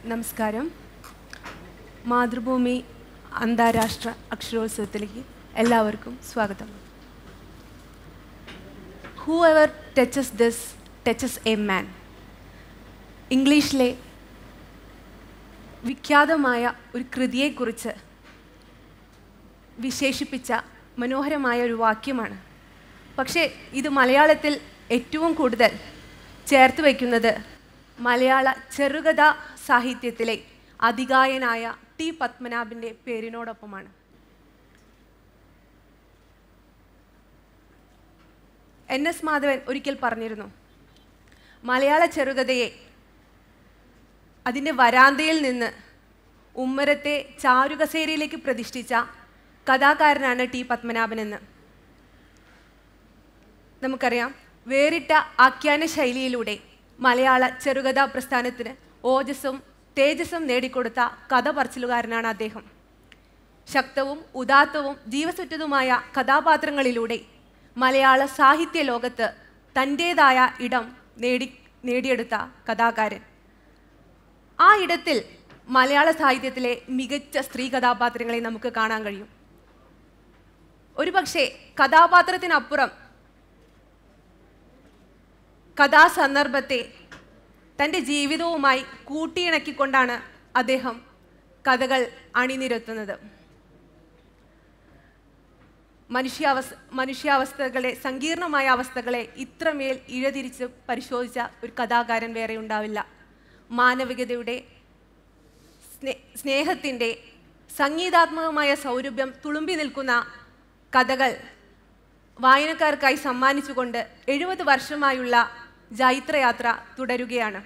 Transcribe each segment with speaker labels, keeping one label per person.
Speaker 1: നമസ്കാരം മാതൃഭൂമി അന്താരാഷ്ട്ര അക്ഷരോത്സവത്തിലേക്ക് എല്ലാവർക്കും സ്വാഗതം whoever touches this touches a man ഇംഗ്ലീഷിലെ വിഖ്യാതമായ ഒരു കൃതിയെക്കുറിച്ച് വിശേഷിപ്പിച്ച മനോഹരമായ ഒരു വാക്യമാണ് പക്ഷേ ഇത് മലയാളത്തിൽ ഏറ്റവും കൂടുതൽ ചേർത്ത് വയ്ക്കുന്നത് മലയാള ചെറുകഥ സാഹിത്യത്തിലെ അതികായനായ ടി പത്മനാഭൻ്റെ പേരിനോടൊപ്പമാണ് എൻ എസ് മാധവൻ ഒരിക്കൽ പറഞ്ഞിരുന്നു മലയാള ചെറുകഥയെ അതിൻ്റെ വരാന്തയിൽ നിന്ന് ഉമ്മരത്തെ ചാരുകസേരയിലേക്ക് പ്രതിഷ്ഠിച്ച കഥാകാരനാണ് ടി പത്മനാഭനെന്ന് നമുക്കറിയാം വേറിട്ട ആഖ്യാന ശൈലിയിലൂടെ മലയാള ചെറുകഥാ പ്രസ്ഥാനത്തിന് ഓജസ്സും തേജസ്സും നേടിക്കൊടുത്ത കഥ പറച്ചിലുകാരനാണ് അദ്ദേഹം ശക്തവും ഉദാത്തവും ജീവസുറ്റതുമായ കഥാപാത്രങ്ങളിലൂടെ മലയാള സാഹിത്യ ലോകത്ത് തൻ്റേതായ ഇടം നേടി നേടിയെടുത്ത കഥാകാരൻ ആ ഇടത്തിൽ മലയാള സാഹിത്യത്തിലെ മികച്ച സ്ത്രീ കഥാപാത്രങ്ങളെ നമുക്ക് കാണാൻ കഴിയും ഒരുപക്ഷെ കഥാപാത്രത്തിനപ്പുറം കഥാസന്ദർഭത്തെ തൻ്റെ ജീവിതവുമായി കൂട്ടിയിണക്കിക്കൊണ്ടാണ് അദ്ദേഹം കഥകൾ അണിനിരത്തുന്നത് മനുഷ്യാവസ്ഥ മനുഷ്യാവസ്ഥകളെ സങ്കീർണമായ അവസ്ഥകളെ ഇത്രമേൽ ഇഴതിരിച്ച് പരിശോധിച്ച ഒരു കഥാകാരൻ വേറെ ഉണ്ടാവില്ല മാനവികതയുടെ സ്നേ സ്നേഹത്തിൻ്റെ സംഗീതാത്മകമായ സൗരഭ്യം തുളുമ്പി നിൽക്കുന്ന കഥകൾ വായനക്കാർക്കായി സമ്മാനിച്ചുകൊണ്ട് എഴുപത് വർഷമായുള്ള ജൈത്രയാത്ര തുടരുകയാണ്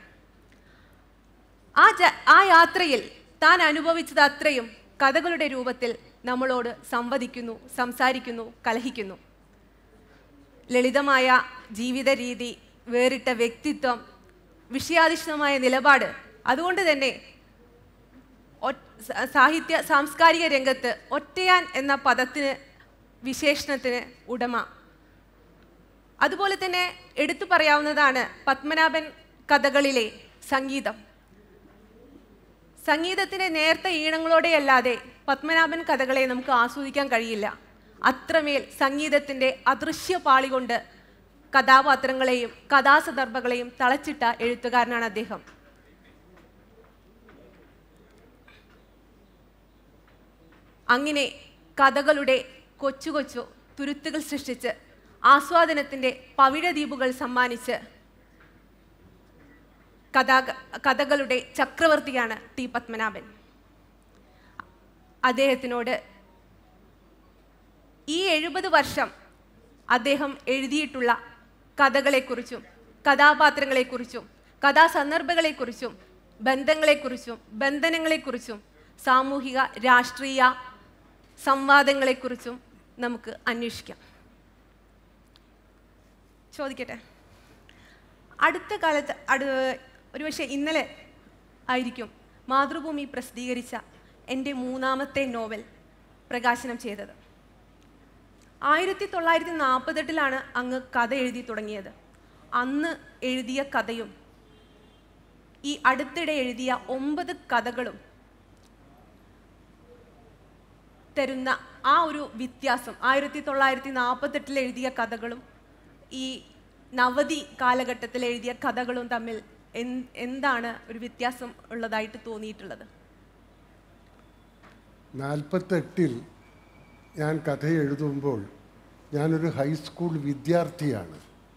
Speaker 1: ആ ജ ആ യാത്രയിൽ താൻ അനുഭവിച്ചത് അത്രയും കഥകളുടെ രൂപത്തിൽ നമ്മളോട് സംവദിക്കുന്നു സംസാരിക്കുന്നു കലഹിക്കുന്നു ലളിതമായ ജീവിത രീതി വേറിട്ട വ്യക്തിത്വം വിഷയാധിഷ്ഠിതമായ നിലപാട് അതുകൊണ്ട് തന്നെ ഒ- സ- സാഹിത്യ സാംസ്കാരിക രംഗത്ത് ഒറ്റയാൻ എന്ന പദത്തിന് വിശേഷണത്തിന് ഉടമ അതുപോലെ തന്നെ എടുത്തു പറയാവുന്നതാണ് പത്മനാഭൻ കഥകളിലെ സംഗീതം സംഗീതത്തിൻ്റെ നേർത്ത ഈണങ്ങളോടെയല്ലാതെ പത്മനാഭൻ കഥകളെ നമുക്ക് ആസ്വദിക്കാൻ കഴിയില്ല അത്രമേൽ സംഗീതത്തിൻ്റെ അദൃശ്യ പാളി കൊണ്ട് കഥാപാത്രങ്ങളെയും കഥാസന്ദർഭങ്ങളെയും തളച്ചിട്ട എഴുത്തുകാരനാണ് അദ്ദേഹം അങ്ങനെ കഥകളുടെ കൊച്ചു കൊച്ചു തുരുത്തുകൾ സൃഷ്ടിച്ച് ആസ്വാദനത്തിൻ്റെ പവിഴദ്വീപുകൾ സമ്മാനിച്ച് കഥാ കഥകളുടെ ചക്രവർത്തിയാണ് ടി പത്മനാഭൻ അദ്ദേഹത്തിനോട് ഈ എഴുപത് വർഷം അദ്ദേഹം എഴുതിയിട്ടുള്ള കഥകളെക്കുറിച്ചും കഥാപാത്രങ്ങളെക്കുറിച്ചും കഥാസന്ദർഭങ്ങളെക്കുറിച്ചും ബന്ധങ്ങളെക്കുറിച്ചും ബന്ധനങ്ങളെക്കുറിച്ചും സാമൂഹിക രാഷ്ട്രീയ സംവാദങ്ങളെക്കുറിച്ചും നമുക്ക് അന്വേഷിക്കാം ചോദിക്കട്ടെ അടുത്ത കാലത്ത് അടു ഒരുപക്ഷെ ഇന്നലെ ആയിരിക്കും മാതൃഭൂമി പ്രസിദ്ധീകരിച്ച എൻ്റെ മൂന്നാമത്തെ നോവൽ പ്രകാശനം ചെയ്തത് ആയിരത്തി തൊള്ളായിരത്തി നാൽപ്പത്തെട്ടിലാണ് അങ്ങ് കഥ എഴുതി തുടങ്ങിയത് അന്ന് എഴുതിയ കഥയും ഈ അടുത്തിടെ എഴുതിയ ഒമ്പത് കഥകളും തരുന്ന ആ ഒരു വ്യത്യാസം ആയിരത്തി തൊള്ളായിരത്തി നാൽപ്പത്തെട്ടിൽ എഴുതിയ കഥകളും ഈ നവതി കാലഘട്ടത്തിൽ എഴുതിയ കഥകളും തമ്മിൽ എന്ത് എന്താണ് ഒരു വ്യത്യാസം ഉള്ളതായിട്ട് തോന്നിയിട്ടുള്ളത്
Speaker 2: നാൽപ്പത്തെട്ടിൽ ഞാൻ കഥ എഴുതുമ്പോൾ ഞാനൊരു ഹൈസ്കൂൾ വിദ്യാർത്ഥിയാണ്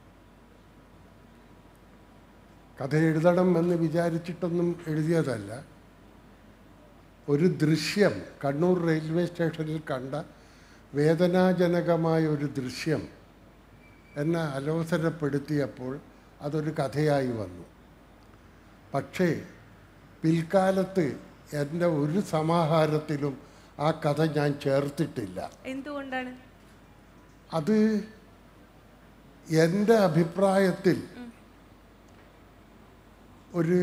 Speaker 2: കഥ എഴുതണം എന്ന് വിചാരിച്ചിട്ടൊന്നും എഴുതിയതല്ല ഒരു ദൃശ്യം കണ്ണൂർ റെയിൽവേ സ്റ്റേഷനിൽ കണ്ട വേദനാജനകമായ ഒരു ദൃശ്യം എന്നെ അലോസരപ്പെടുത്തിയപ്പോൾ അതൊരു കഥയായി വന്നു പക്ഷേ പിൽക്കാലത്ത് എൻ്റെ ഒരു സമാഹാരത്തിലും ആ കഥ ഞാൻ ചേർത്തിട്ടില്ല
Speaker 1: എന്തുകൊണ്ടാണ്
Speaker 2: അത് എൻ്റെ അഭിപ്രായത്തിൽ ഒരു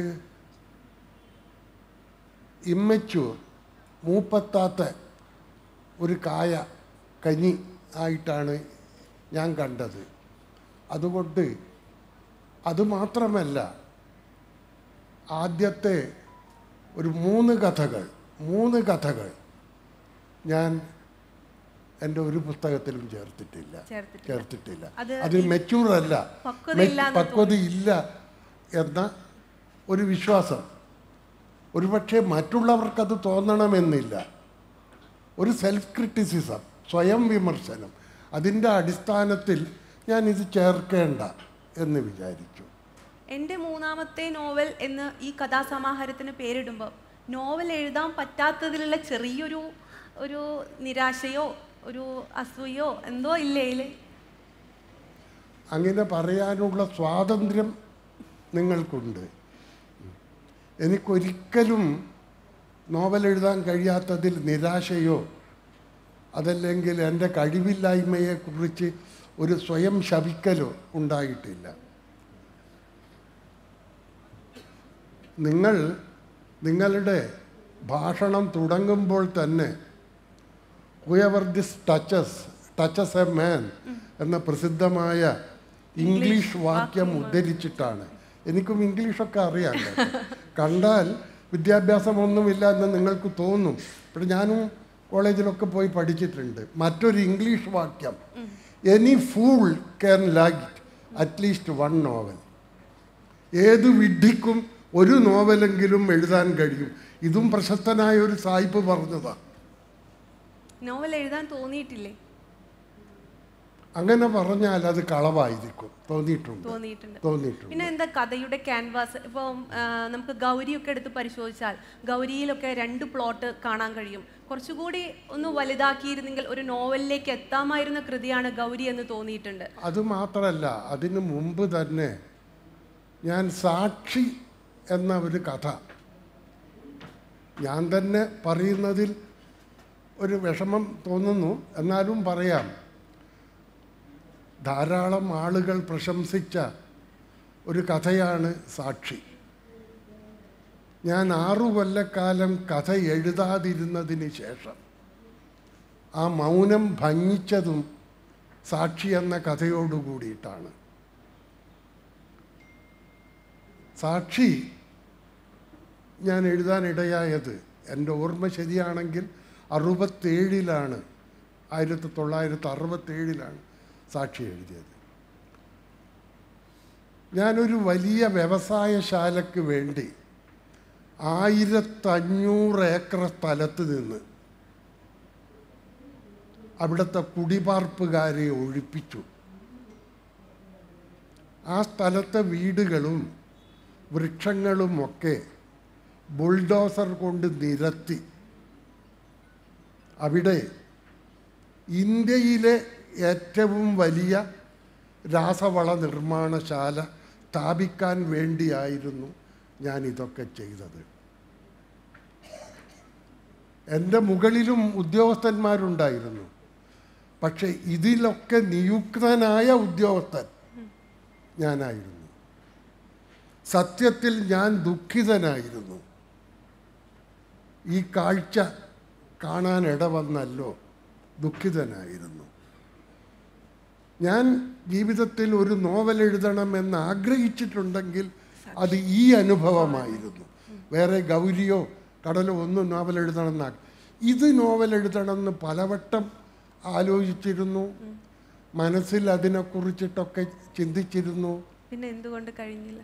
Speaker 2: ഇമ്മച്യൂർ മൂപ്പത്താത്ത ഒരു കായ കഞ്ഞി ആയിട്ടാണ് ഞാൻ കണ്ടത് അതുകൊണ്ട് അതുമാത്രമല്ല ആദ്യത്തെ ഒരു മൂന്ന് കഥകൾ മൂന്ന് കഥകൾ ഞാൻ എൻ്റെ ഒരു പുസ്തകത്തിലും ചേർത്തിട്ടില്ല
Speaker 1: ചേർത്തിട്ടില്ല.
Speaker 2: ചേർത്തിട്ടില്ല
Speaker 1: അത്
Speaker 2: അത് മെച്യൂർ അല്ല
Speaker 1: പക്വതയില്ല എന്ന്
Speaker 2: പക്വതയില്ല എന്ന ഒരു വിശ്വാസം ഒരുപക്ഷെ മറ്റുള്ളവർക്കത് തോന്നണമെന്നില്ല ഒരു സെൽഫ് ക്രിറ്റിസിസം സ്വയം വിമർശനം അതിൻ്റെ അടിസ്ഥാനത്തിൽ ഞാൻ ഇത് ചേർക്കേണ്ട എന്ന് വിചാരിച്ചു
Speaker 1: എൻ്റെ മൂന്നാമത്തെ നോവൽ എന്ന് ഈ കഥാസമാഹാരത്തിന് പേരിടുമ്പോൾ നോവൽ എഴുതാൻ പറ്റാത്തതിലുള്ള ചെറിയൊരു ഒരു നിരാശയോ ഒരു അസൂയോ എന്തോ ഇല്ലേ ഇതില്?
Speaker 2: അങ്ങനെ പറയാനുള്ള സ്വാതന്ത്ര്യം നിങ്ങൾക്കുണ്ട് എനിക്കൊരിക്കലും നോവൽ എഴുതാൻ കഴിയാത്തതിൽ നിരാശയോ അതല്ലെങ്കിൽ എൻ്റെ കഴിവില്ലായ്മയെക്കുറിച്ച് ഒരു സ്വയം ശപിക്കലോ ഉണ്ടായിട്ടില്ല നിങ്ങൾ നിങ്ങളുടെ ഭാഷണം തുടങ്ങുമ്പോൾ തന്നെ whoever this touches touches a man എന്ന പ്രസിദ്ധമായ ഇംഗ്ലീഷ് വാക്യം ഉദ്ധരിച്ചിട്ടാണ് എനിക്കും ഇംഗ്ലീഷൊക്കെ അറിയാം കേട്ടോ. കണ്ടാൽ വിദ്യാഭ്യാസമൊന്നുമില്ല എന്ന് നിങ്ങൾക്ക് തോന്നും പക്ഷെ ഞാനും കോളേജിലൊക്കെ പോയി പഠിച്ചിട്ടുണ്ട് മറ്റൊരു ഇംഗ്ലീഷ് വാക്യം any fool can like at least one novel ഏത് വിഡ്ഢിക്കും ഒരു നോവലെങ്കിലും എഴുതാൻ കഴിയും ഇതും പ്രശസ്തനായ ഒരു സായിപ്പ് പറഞ്ഞതാണ്
Speaker 1: നോവൽ എഴുതാൻ തോന്നിയിട്ടില്ലേ
Speaker 2: അങ്ങനെ പറഞ്ഞാൽ അത് കളവായിരിക്കും തോന്നിയിട്ടുണ്ട്
Speaker 1: തോന്നിയിട്ടുണ്ട്
Speaker 2: തോന്നിയിട്ടുണ്ട്
Speaker 1: പിന്നെ എന്താ കഥയുടെ ക്യാൻവാസ് ഇപ്പം ആ, നമുക്ക് ഗൗരിയൊക്കെ എടുത്ത് പരിശോധിച്ചാൽ ഗൗരിയിലൊക്കെ രണ്ട് പ്ലോട്ട് കാണാൻ കഴിയും കുറച്ചുകൂടി ഒന്ന് വലുതാക്കിയിരുന്നെങ്കിൽ ഒരു നോവലിലേക്ക് എത്താമായിരുന്ന കൃതിയാണ് ഗൗരി എന്ന് തോന്നിയിട്ടുണ്ട്
Speaker 2: അത് മാത്രമല്ല അതിനു മുമ്പ് തന്നെ ഞാൻ സാക്ഷി എന്ന ഒരു കഥ ഞാൻ തന്നെ പറയുന്നതിൽ ഒരു വിഷമം തോന്നുന്നു എന്നാലും പറയാം ധാരാളം ആളുകൾ പ്രശംസിച്ച ഒരു കഥയാണ് സാക്ഷി ഞാൻ ആറു കൊല്ലക്കാലം കഥ എഴുതാതിരുന്നതിന് ശേഷം ആ മൗനം ഭംഗിച്ചതും സാക്ഷി എന്ന കഥയോടു കൂടിയിട്ടാണ് സാക്ഷി ഞാൻ എഴുതാനിടയായത് എൻ്റെ ഓർമ്മ ശരിയാണെങ്കിൽ അറുപത്തേഴിലാണ് ആയിരത്തി തൊള്ളായിരത്തി അറുപത്തേഴിലാണ് സാക്ഷി എഴുതിയത് ഞാനൊരു വലിയ വ്യവസായശാലയ്ക്ക് വേണ്ടി ആയിരത്തഞ്ഞൂറ് ഏക്കർ സ്ഥലത്ത് നിന്ന് അവിടുത്തെ കുടിപാർപ്പുകാരെ ഒഴിപ്പിച്ചു ആ സ്ഥലത്തെ വീടുകളും വൃക്ഷങ്ങളുമൊക്കെ ബുൾഡോസർ കൊണ്ട് നിരത്തി അവിടെ ഇന്ത്യയിലെ ഏറ്റവും വലിയ രാസവള നിർമ്മാണശാല സ്ഥാപിക്കാൻ വേണ്ടിയായിരുന്നു ഞാൻ ഇതൊക്കെ ചെയ്തത് എൻ്റെ മുകളിലും ഉദ്യോഗസ്ഥന്മാരുണ്ടായിരുന്നു പക്ഷെ ഇതിലൊക്കെ നിയുക്തനായ ഉദ്യോഗസ്ഥൻ ഞാനായിരുന്നു സത്യത്തിൽ ഞാൻ ദുഃഖിതനായിരുന്നു ഈ കാഴ്ച കാണാൻ ഇടവന്നല്ലോ ദുഃഖിതനായിരുന്നു ഞാൻ ജീവിതത്തിൽ ഒരു നോവൽ എഴുതണമെന്ന് ആഗ്രഹിച്ചിട്ടുണ്ടെങ്കിൽ അത് ഈ അനുഭവമായിരുന്നു വേറെ ഗൗരിയോ കടലോ ഒന്നും നോവൽ എഴുതണമെന്ന ഇത് നോവൽ എഴുതണമെന്ന് പലവട്ടം ആലോചിച്ചിരുന്നു മനസ്സിൽ അതിനെക്കുറിച്ചിട്ടൊക്കെ ചിന്തിച്ചിരുന്നു
Speaker 1: പിന്നെ എന്തുകൊണ്ട് കഴിഞ്ഞില്ല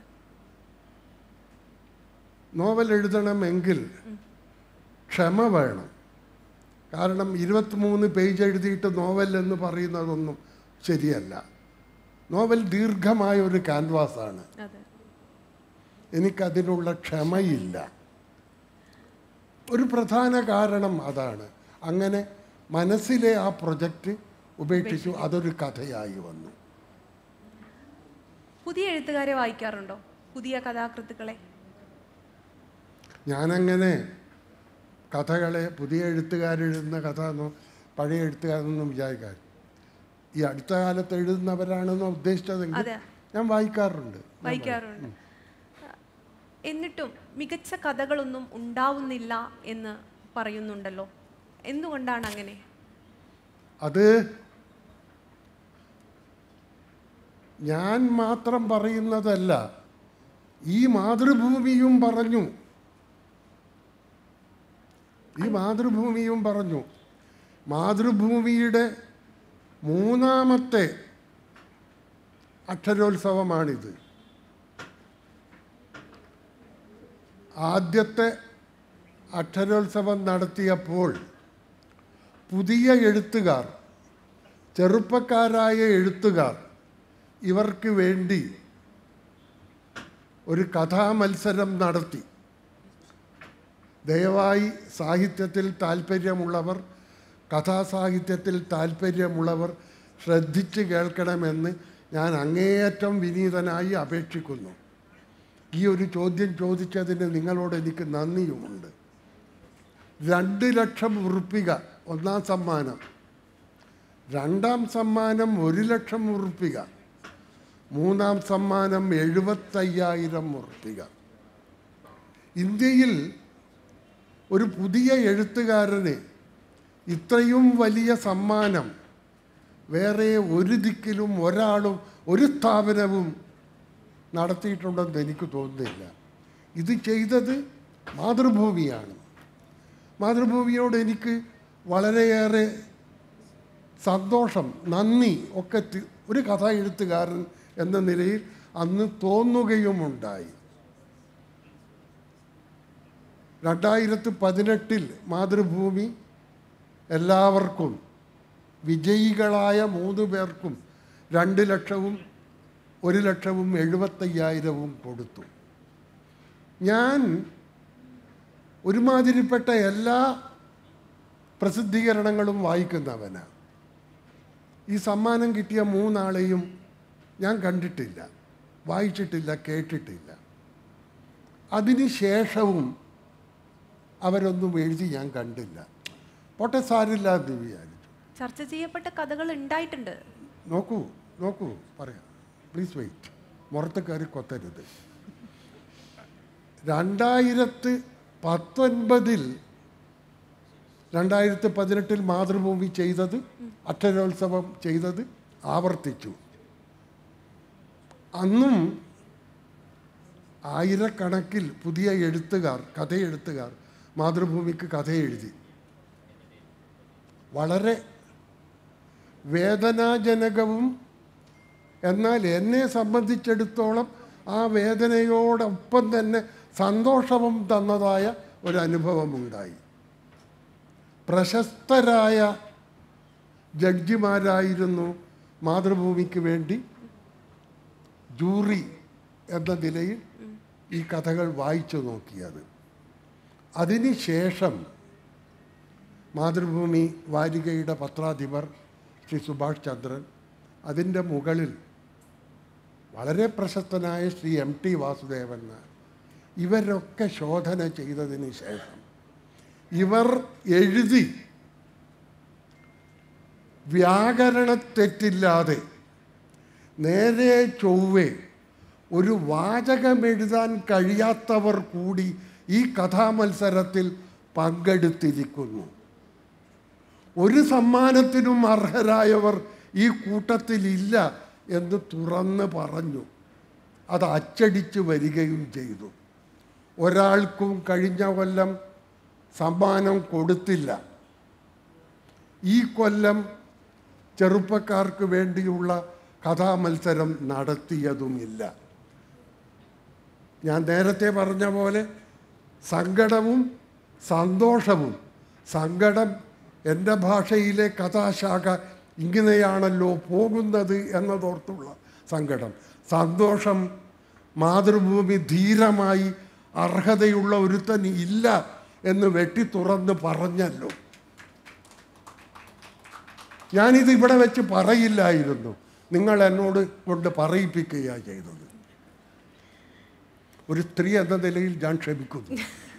Speaker 2: നോവൽ എഴുതണമെങ്കിൽ ക്ഷമ വേണം കാരണം ഇരുപത്തിമൂന്ന് പേജ് എഴുതിയിട്ട് നോവൽ എന്ന് പറയുന്നതൊന്നും ശരിയല്ല നോവൽ ദീർഘമായ ഒരു ക്യാൻവാസാണ്
Speaker 1: അതെ
Speaker 2: എനിക്കതിനുള്ള ക്ഷമയില്ല ഒരു പ്രധാന കാരണം അതാണ് അങ്ങനെ മനസ്സിലെ ആ പ്രൊജക്റ്റ് ഉപേക്ഷിച്ചു അതൊരു കഥയായി വന്നു
Speaker 1: പുതിയ എഴുത്തുകാരെ വായിക്കാറുണ്ടോ പുതിയ കഥാകൃത്തുക്കളെ
Speaker 2: ഞാനങ്ങനെ കഥകളെ പുതിയ എഴുത്തുകാരെഴുതുന്ന കഥ എന്നോ പഴയ എഴുത്തുകാരെന്നൊന്നും വിചാരിക്കാൻ ഈ അടുത്ത കാലത്ത് എഴുതുന്നവരാണെന്നോ ഉദ്ദേശിച്ചതെങ്കിൽ
Speaker 1: അതെ
Speaker 2: ഞാൻ വായിക്കാറുണ്ട്
Speaker 1: വായിക്കാറുണ്ട് എന്നിട്ടും മികച്ച കഥകളൊന്നും ഉണ്ടാവുന്നില്ല എന്ന് പറയുന്നുണ്ടല്ലോ എന്തുകൊണ്ടാണ് അങ്ങനെ
Speaker 2: അത് ഞാൻ മാത്രം പറയുന്നതല്ല ഈ മാതൃഭൂമിയും പറഞ്ഞു ഈ മാതൃഭൂമിയും പറഞ്ഞു മാതൃഭൂമിയുടെ മൂന്നാമത്തെ അക്ഷരോത്സവമാണിത് ആദ്യത്തെ അക്ഷരോത്സവം നടത്തിയപ്പോൾ പുതിയ എഴുത്തുകാർ ചെറുപ്പക്കാരായ എഴുത്തുകാർ ഇവർക്ക് വേണ്ടി ഒരു കഥാമത്സരം നടത്തി ദയവായി സാഹിത്യത്തിൽ താല്പര്യമുള്ളവർ കഥാസാഹിത്യത്തിൽ താല്പര്യമുള്ളവർ ശ്രദ്ധിച്ച് കേൾക്കണമെന്ന് ഞാൻ അങ്ങേയറ്റം വിനീതനായി അപേക്ഷിക്കുന്നു ഈ ഒരു ചോദ്യം ചോദിച്ചതിന് നിങ്ങളോട് എനിക്ക് നന്ദിയുമുണ്ട് രണ്ട് ലക്ഷം ഉറുപ്പിക ഒന്നാം സമ്മാനം രണ്ടാം സമ്മാനം ഒരു ലക്ഷം ഉറുപ്പിക മൂന്നാം സമ്മാനം എഴുപത്തയ്യായിരം ഉറുപ്പിക ഇന്ത്യയിൽ ഒരു പുതിയ എഴുത്തുകാരന് ഇത്രയും വലിയ സമ്മാനം വേറെ ഒരു ദിക്കിലും ഒരാളും ഒരു സ്ഥാപനവും നടത്തിയിട്ടുണ്ടെന്ന് എനിക്ക് തോന്നുന്നില്ല ഇത് ചെയ്തത് മാതൃഭൂമിയാണ് മാതൃഭൂമിയോട് എനിക്ക് വളരെയേറെ സന്തോഷം നന്ദി ഒക്കെ തി- ഒരു കഥ എഴുത്തുകാരൻ എന്ന നിലയിൽ അന്ന് തോന്നുകയുമുണ്ടായി രണ്ടായിരത്തി പതിനെട്ടിൽ മാതൃഭൂമി എല്ലാവർക്കും വിജയികളായ മൂന്ന് പേർക്കും രണ്ട് ലക്ഷവും ഒരു ലക്ഷവും എഴുപത്തയ്യായിരവും കൊടുത്തു ഞാൻ ഒരുമാതിരിപ്പെട്ട എല്ലാ പ്രസിദ്ധീകരണങ്ങളും വായിക്കുന്നവനാണ് ഈ സമ്മാനം കിട്ടിയ മൂന്നാളെയും ഞാൻ കണ്ടിട്ടില്ല വായിച്ചിട്ടില്ല കേട്ടിട്ടില്ല അതിന് ശേഷവും അവരൊന്നും എഴുതി ഞാൻ കണ്ടില്ല പോട്ടെ സാരില്ല എന്ന് വിചാരിച്ചു
Speaker 1: ചർച്ച ചെയ്യപ്പെട്ട കഥകൾ ഉണ്ടായിട്ടുണ്ട്
Speaker 2: നോക്കൂ നോക്കൂ പറയാം പ്ലീസ് വെയിറ്റ് മുറത്ത് കയറി കൊത്തരുത് രണ്ടായിരത്തി പത്തൊൻപതിൽ രണ്ടായിരത്തി പതിനെട്ടിൽ മാതൃഭൂമി ചെയ്തത് അക്ഷരോത്സവം ചെയ്തത് ആവർത്തിച്ചു അന്നും ആയിരക്കണക്കിൽ പുതിയ എഴുത്തുകാർ കഥയെഴുത്തുകാർ മാതൃഭൂമിക്ക് കഥ എഴുതി വളരെ വേദനാജനകവും എന്നാൽ എന്നെ സംബന്ധിച്ചിടത്തോളം ആ വേദനയോടൊപ്പം തന്നെ സന്തോഷവും തന്നതായ ഒരു അനുഭവമുണ്ടായി പ്രശസ്തരായ ജഡ്ജിമാരായിരുന്നു മാതൃഭൂമിക്ക് വേണ്ടി ജൂറി എന്ന നിലയിൽ ഈ കഥകൾ വായിച്ചു നോക്കിയത് അതിനുശേഷം മാതൃഭൂമി വാരികയുടെ പത്രാധിപർ ശ്രീ സുഭാഷ് ചന്ദ്രൻ അതിൻ്റെ മുകളിൽ വളരെ പ്രശസ്തനായ ശ്രീ എം ടി വാസുദേവൻ നായർ ഇവരൊക്കെ ശോധന ചെയ്തതിന് ശേഷം ഇവർ എഴുതി വ്യാകരണത്തെറ്റില്ലാതെ നേരെ ചൊവ്വേ ഒരു വാചകം എഴുതാൻ കഴിയാത്തവർ കൂടി ഈ കഥാമത്സരത്തിൽ പങ്കെടുത്തിരിക്കുന്നു ഒരു സമ്മാനത്തിനും അർഹരായവർ ഈ കൂട്ടത്തിലില്ല എന്ന് തുറന്ന് പറഞ്ഞു അത് അച്ചടിച്ചു വരികയും ചെയ്തു ഒരാൾക്കും കഴിഞ്ഞ കൊല്ലം സമ്മാനം കൊടുത്തില്ല ഈ കൊല്ലം ചെറുപ്പക്കാർക്ക് വേണ്ടിയുള്ള കഥാമത്സരം നടത്തിയതുമില്ല ഞാൻ നേരത്തെ പറഞ്ഞ പോലെ സങ്കടവും സന്തോഷവും സങ്കടം എൻ്റെ ഭാഷയിലെ കഥാശാഖ ഇങ്ങനെയാണല്ലോ പോകുന്നത് എന്നതോർത്തുള്ള സങ്കടം സന്തോഷം മാതൃഭൂമി ധീരമായി അർഹതയുള്ള ഒരുത്തൻ ഇല്ല എന്ന് വെട്ടി തുറന്ന് പറഞ്ഞല്ലോ ഞാനിത് ഇവിടെ വെച്ച് പറയില്ലായിരുന്നു നിങ്ങൾ എന്നോട് കൊണ്ട് പറയിപ്പിക്കുകയാണ് ചെയ്തത് ഒരു സ്ത്രീ എന്ന നിലയിൽ ഞാൻ ക്ഷമിക്കുന്നു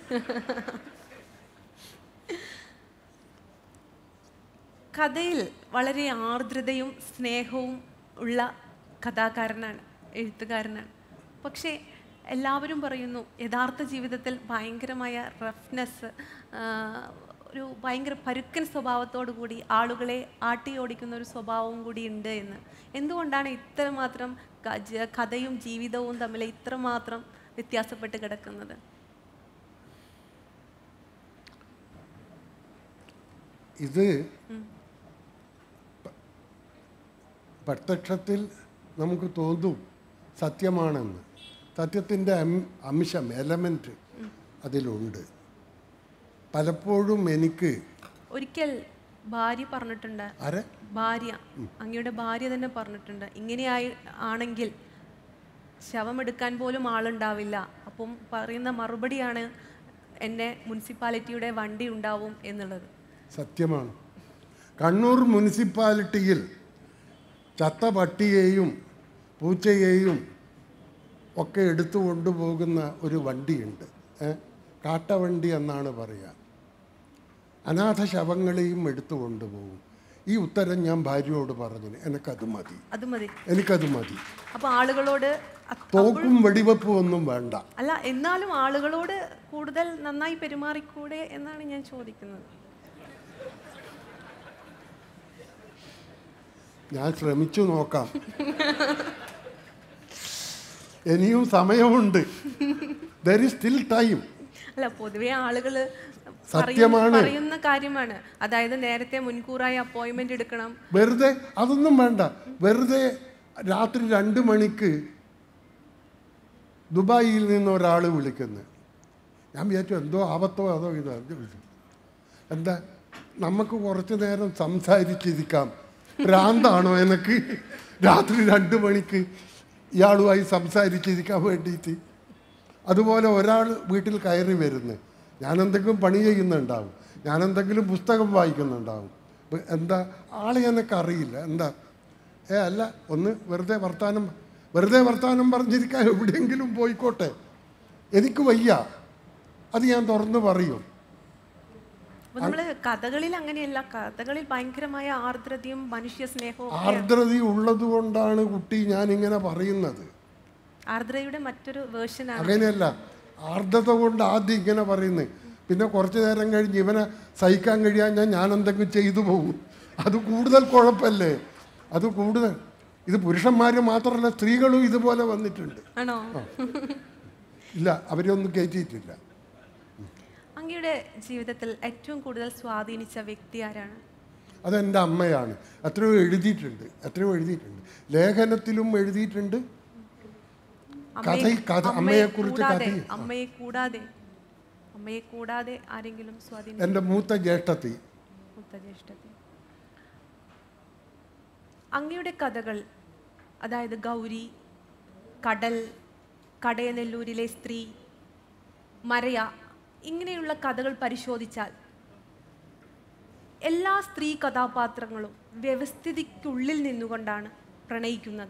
Speaker 1: കഥയിൽ വളരെ ആർദ്രതയും സ്നേഹവും ഉള്ള കഥാകാരനാണ് എഴുത്തുകാരനാണ് പക്ഷേ എല്ലാവരും പറയുന്നു യഥാർത്ഥ ജീവിതത്തിൽ ഭയങ്കരമായ റഫ്നെസ് ഒരു ഭയങ്കര പരുക്കൻ സ്വഭാവത്തോടു കൂടി ആളുകളെ ആട്ടിയോടിക്കുന്ന ഒരു സ്വഭാവവും കൂടി ഉണ്ട് എന്ന് എന്തുകൊണ്ടാണ് ഇത്രമാത്രം ക- ജ- കഥയും ജീവിതവും തമ്മിൽ ഇത്രമാത്രം വ്യത്യാസപ്പെട്ട് കിടക്കുന്നത്
Speaker 2: ഇത് പ- പ്രത്യക്ഷത്തിൽ നമുക്ക് തോന്നും സത്യമാണെന്ന് സത്യത്തിൻ്റെ അംശം എലമെൻറ്റ് അതിലുണ്ട് പലപ്പോഴും എനിക്ക്
Speaker 1: ഒരിക്കൽ ഭാര്യ പറഞ്ഞിട്ടുണ്ട്
Speaker 2: ആരെ
Speaker 1: ഭാര്യ അങ്ങയുടെ ഭാര്യ തന്നെ പറഞ്ഞിട്ടുണ്ട് ഇങ്ങനെയായി ആണെങ്കിൽ ശവമെടുക്കാൻ പോലും ആളുണ്ടാവില്ല അപ്പം പറയുന്ന മറുപടിയാണ് എന്നെ മുനിസിപ്പാലിറ്റിയുടെ വണ്ടി ഉണ്ടാവും എന്നുള്ളത്
Speaker 2: സത്യമാണ് കണ്ണൂർ മുനിസിപ്പാലിറ്റിയിൽ ചത്ത പട്ടിയെയും പൂച്ചയെയും ഒക്കെ എടുത്തു കൊണ്ടുപോകുന്ന ഒരു വണ്ടിയുണ്ട് ഏ? കാട്ടവണ്ടി എന്നാണ് പറയുക അനാഥ ശവങ്ങളെയും എടുത്തു കൊണ്ടുപോകും ഈ ഉത്തരം ഞാൻ ഭാര്യയോട് പറഞ്ഞു എനിക്കത് മതി
Speaker 1: അത് മതി
Speaker 2: എനിക്കത് മതി
Speaker 1: അപ്പൊ ആളുകളോട് അത്
Speaker 2: തോക്കും വെടിവെപ്പും ഒന്നും വേണ്ട
Speaker 1: അല്ല എന്നാലും ആളുകളോട് കൂടുതൽ നന്നായി പെരുമാറിക്കൂടെ എന്നാണ് ഞാൻ ചോദിക്കുന്നത്
Speaker 2: ഞാൻ ശ്രമിച്ചു നോക്കാം ഇനിയും സമയമുണ്ട് ദർ ഇസ് സ്റ്റിൽ ടൈം
Speaker 1: അല്ല പൊതുവെ ആളുകൾ
Speaker 2: സത്യമാണ്.
Speaker 1: പറയുന്ന കാര്യമാണ് അതായത് നേരത്തെ മുൻകൂറായി അപ്പോയിന്റ്മെന്റ് എടുക്കണം
Speaker 2: വെറുതെ അതൊന്നും വേണ്ട വെറുതെ രാത്രി രണ്ട് മണിക്ക് ദുബായിൽ നിന്ന് ഒരാൾ വിളിക്കുന്നു ഞാൻ വിചാരിച്ചു എന്തോ ആപത്തോ അതോ ഇതോ അത് വിളിച്ചു. എന്താ നമുക്ക് കുറച്ച് നേരം സംസാരിച്ചിരിക്കാം ഭ്രാന്താണോ എനിക്ക് രാത്രി രണ്ട് മണിക്ക് ഇയാളുമായി സംസാരിച്ചിരിക്കാൻ വേണ്ടിയിട്ട് അതുപോലെ ഒരാൾ വീട്ടിൽ കയറി വരുന്നു ഞാൻ എന്തെങ്കിലും പണി ചെയ്യുന്നുണ്ടാവും ഞാൻ എന്തെങ്കിലും പുസ്തകം വായിക്കുന്നുണ്ടാവും ഇപ്പൊ എന്താ ആളെ എനിക്ക് അറിയില്ല എന്താ ഏ അല്ല ഒന്ന് വെറുതെ വർത്താനം വെറുതെ വർത്താനം പറഞ്ഞിരിക്കാൻ എവിടെയെങ്കിലും പോയിക്കോട്ടെ എനിക്ക് വയ്യ അത് ഞാൻ തുറന്നു പറയും
Speaker 1: അപ്പൊ നമ്മള് കഥകളിൽ അങ്ങനെയല്ല കഥകളിൽ ഭയങ്കരമായ ആർദ്രതയും മനുഷ്യ സ്നേഹവും
Speaker 2: ആർദ്രത ഉള്ളത് കൊണ്ടാണ് കുട്ടി ഞാൻ ഇങ്ങനെ പറയുന്നത്
Speaker 1: ആർദ്രയുടെ മറ്റൊരു വേർഷനാണ്
Speaker 2: അങ്ങനെയല്ല ആർദ്രത കൊണ്ട് ആദ്യം ഇങ്ങനെ പറയുന്നത് പിന്നെ കുറച്ച് നേരം കഴിഞ്ഞ് ഇവനെ സഹിക്കാൻ കഴിയാൻ ഞാൻ ഞാൻ എന്തെങ്കിലും ചെയ്തു പോകും അത് കൂടുതൽ കുഴപ്പമല്ലേ അത് കൂടുതൽ ഇത് പുരുഷന്മാർ മാത്രമല്ല സ്ത്രീകളും ഇതുപോലെ വന്നിട്ടുണ്ട്
Speaker 1: ആണോ
Speaker 2: ഇല്ല അവരൊന്നും കയറ്റിയിട്ടില്ല
Speaker 1: അങ്ങയുടെ ജീവിതത്തിൽ ഏറ്റവും കൂടുതൽ സ്വാധീനിച്ച വ്യക്തി ആരാണ്
Speaker 2: അതെൻ്റെ അമ്മയാണ് എത്രയോ എഴുതിയിട്ടുണ്ട് എത്രയോ എഴുതിയിട്ടുണ്ട് ലേഖനത്തിലും എഴുതിയിട്ടുണ്ട് കഥ
Speaker 1: അമ്മയെ-
Speaker 2: കഥ
Speaker 1: അമ്മയെ
Speaker 2: അമ്മയെക്കുറിച്ച്
Speaker 1: കൂടാതെ
Speaker 2: കഥ
Speaker 1: അമ്മയെ കൂടാതെ അമ്മയെ കൂടാതെ ആരെങ്കിലും സ്വാധീനം
Speaker 2: എൻ്റെ മൂത്ത ജ്യേഷ്ഠത്തി
Speaker 1: മുത്തജ്യേഷ്ഠത്തെ അങ്ങയുടെ കഥകൾ അതായത് ഗൗരി കടൽ കടയനെല്ലൂരിലെ സ്ത്രീ മരയ ഇങ്ങനെയുള്ള കഥകൾ പരിശോധിച്ചാൽ എല്ലാ സ്ത്രീ കഥാപാത്രങ്ങളും വ്യവസ്ഥിതിക്കുള്ളിൽ നിന്നുകൊണ്ടാണ് പ്രണയിക്കുന്നത്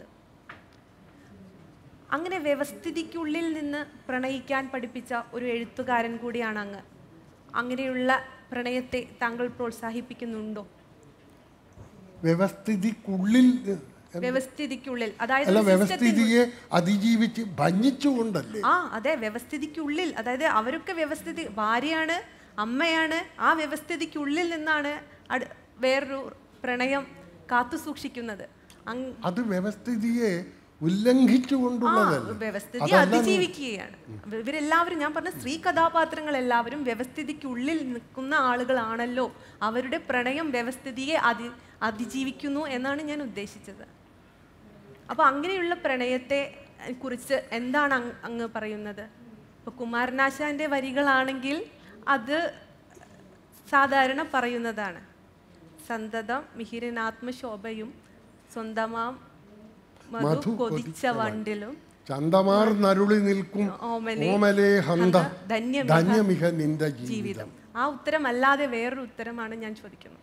Speaker 1: അങ്ങനെ വ്യവസ്ഥിതിക്കുള്ളിൽ നിന്ന് പ്രണയിക്കാൻ പഠിപ്പിച്ച ഒരു എഴുത്തുകാരൻ കൂടിയാണ് അങ്ങ് അങ്ങനെയുള്ള പ്രണയത്തെ താങ്കൾ പ്രോത്സാഹിപ്പിക്കുന്നുണ്ടോ
Speaker 2: വ്യവസ്ഥിതിക്കുള്ളിൽ
Speaker 1: വ്യവസ്ഥിതിക്കുള്ളിൽ അതായത്
Speaker 2: അല്ല
Speaker 1: ഒരു system-
Speaker 2: വ്യവസ്ഥിതിയെ അതിജീവിച്ച് ഭഞ്ജിച്ചുകൊണ്ടല്ലേ
Speaker 1: ആ അതെ വ്യവസ്ഥിതിക്കുള്ളിൽ അതായത് അവരൊക്കെ വ്യവസ്ഥിതി ഭാര്യയാണ് അമ്മയാണ് ആ വ്യവസ്ഥിതിക്കുള്ളിൽ നിന്നാണ് അട്- വേറൊരു പ്രണയം കാത്തു സൂക്ഷിക്കുന്നത് അങ്
Speaker 2: അത് വ്യവസ്ഥിതിയെ ഉല്ലംഘിച്ചുകൊണ്ടുള്ളതല്ല
Speaker 1: വ്യവസ്ഥിതി അതിജീവിക്കുകയാണ് ഇവരെല്ലാവരും ഞാൻ പറഞ്ഞ സ്ത്രീ കഥാപാത്രങ്ങൾ എല്ലാവരും വ്യവസ്ഥിതിക്കുള്ളിൽ നിൽക്കുന്ന ആളുകളാണല്ലോ അവരുടെ പ്രണയം വ്യവസ്ഥിതിയെ അതി അതിജീവിക്കുന്നു എന്നാണ് ഞാൻ ഉദ്ദേശിച്ചത് അപ്പൊ അങ്ങനെയുള്ള പ്രണയത്തെ എ, കുറിച്ച് എന്താണ് അങ് അങ്ങ് പറയുന്നത് ഇപ്പൊ കുമാരനാശാന്റെ വരികളാണെങ്കിൽ അത് സാധാരണ പറയുന്നതാണ് സന്തതം മിഹിരനാത്മശോഭയും സ്വന്തമാം മധു
Speaker 2: മധു
Speaker 1: കൊതിച്ച വണ്ടിലും
Speaker 2: ചന്തമാർ നരുളി നിൽക്കും
Speaker 1: ഓമനെ
Speaker 2: ഓമലേ ഹന്ത
Speaker 1: ധന്യമിഹ
Speaker 2: ധന്യമിഹ നിന്റെ ജീവിതം
Speaker 1: ജീവിതം ആ ഉത്തരം അല്ലാതെ വേറൊരു ഉത്തരമാണ് ഞാൻ ചോദിക്കുന്നത്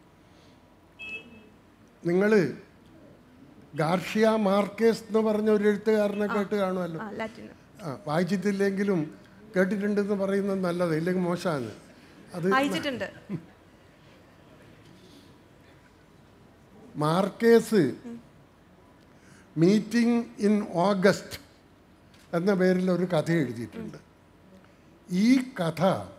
Speaker 2: നിങ്ങൾ ഗാർഷിയ മാർക്കേസ് എന്ന് പറഞ്ഞ ഒരു എഴുത്തുകാരനെ കേട്ട് കാണുമല്ലോ
Speaker 1: ആ ലാറ്റിന്
Speaker 2: ആ വായിച്ചിട്ടില്ലെങ്കിലും കേട്ടിട്ടുണ്ടെന്ന് പറയുന്നത് നല്ലത് ഇല്ലെങ്കിൽ മോശമാണ് അത്
Speaker 1: വായിച്ചിട്ടുണ്ട്
Speaker 2: മാർക്കേസ് മീറ്റിംഗ് ഇൻ ഓഗസ്റ്റ് എന്ന പേരിൽ ഒരു കഥ എഴുതിയിട്ടുണ്ട് ഈ കഥ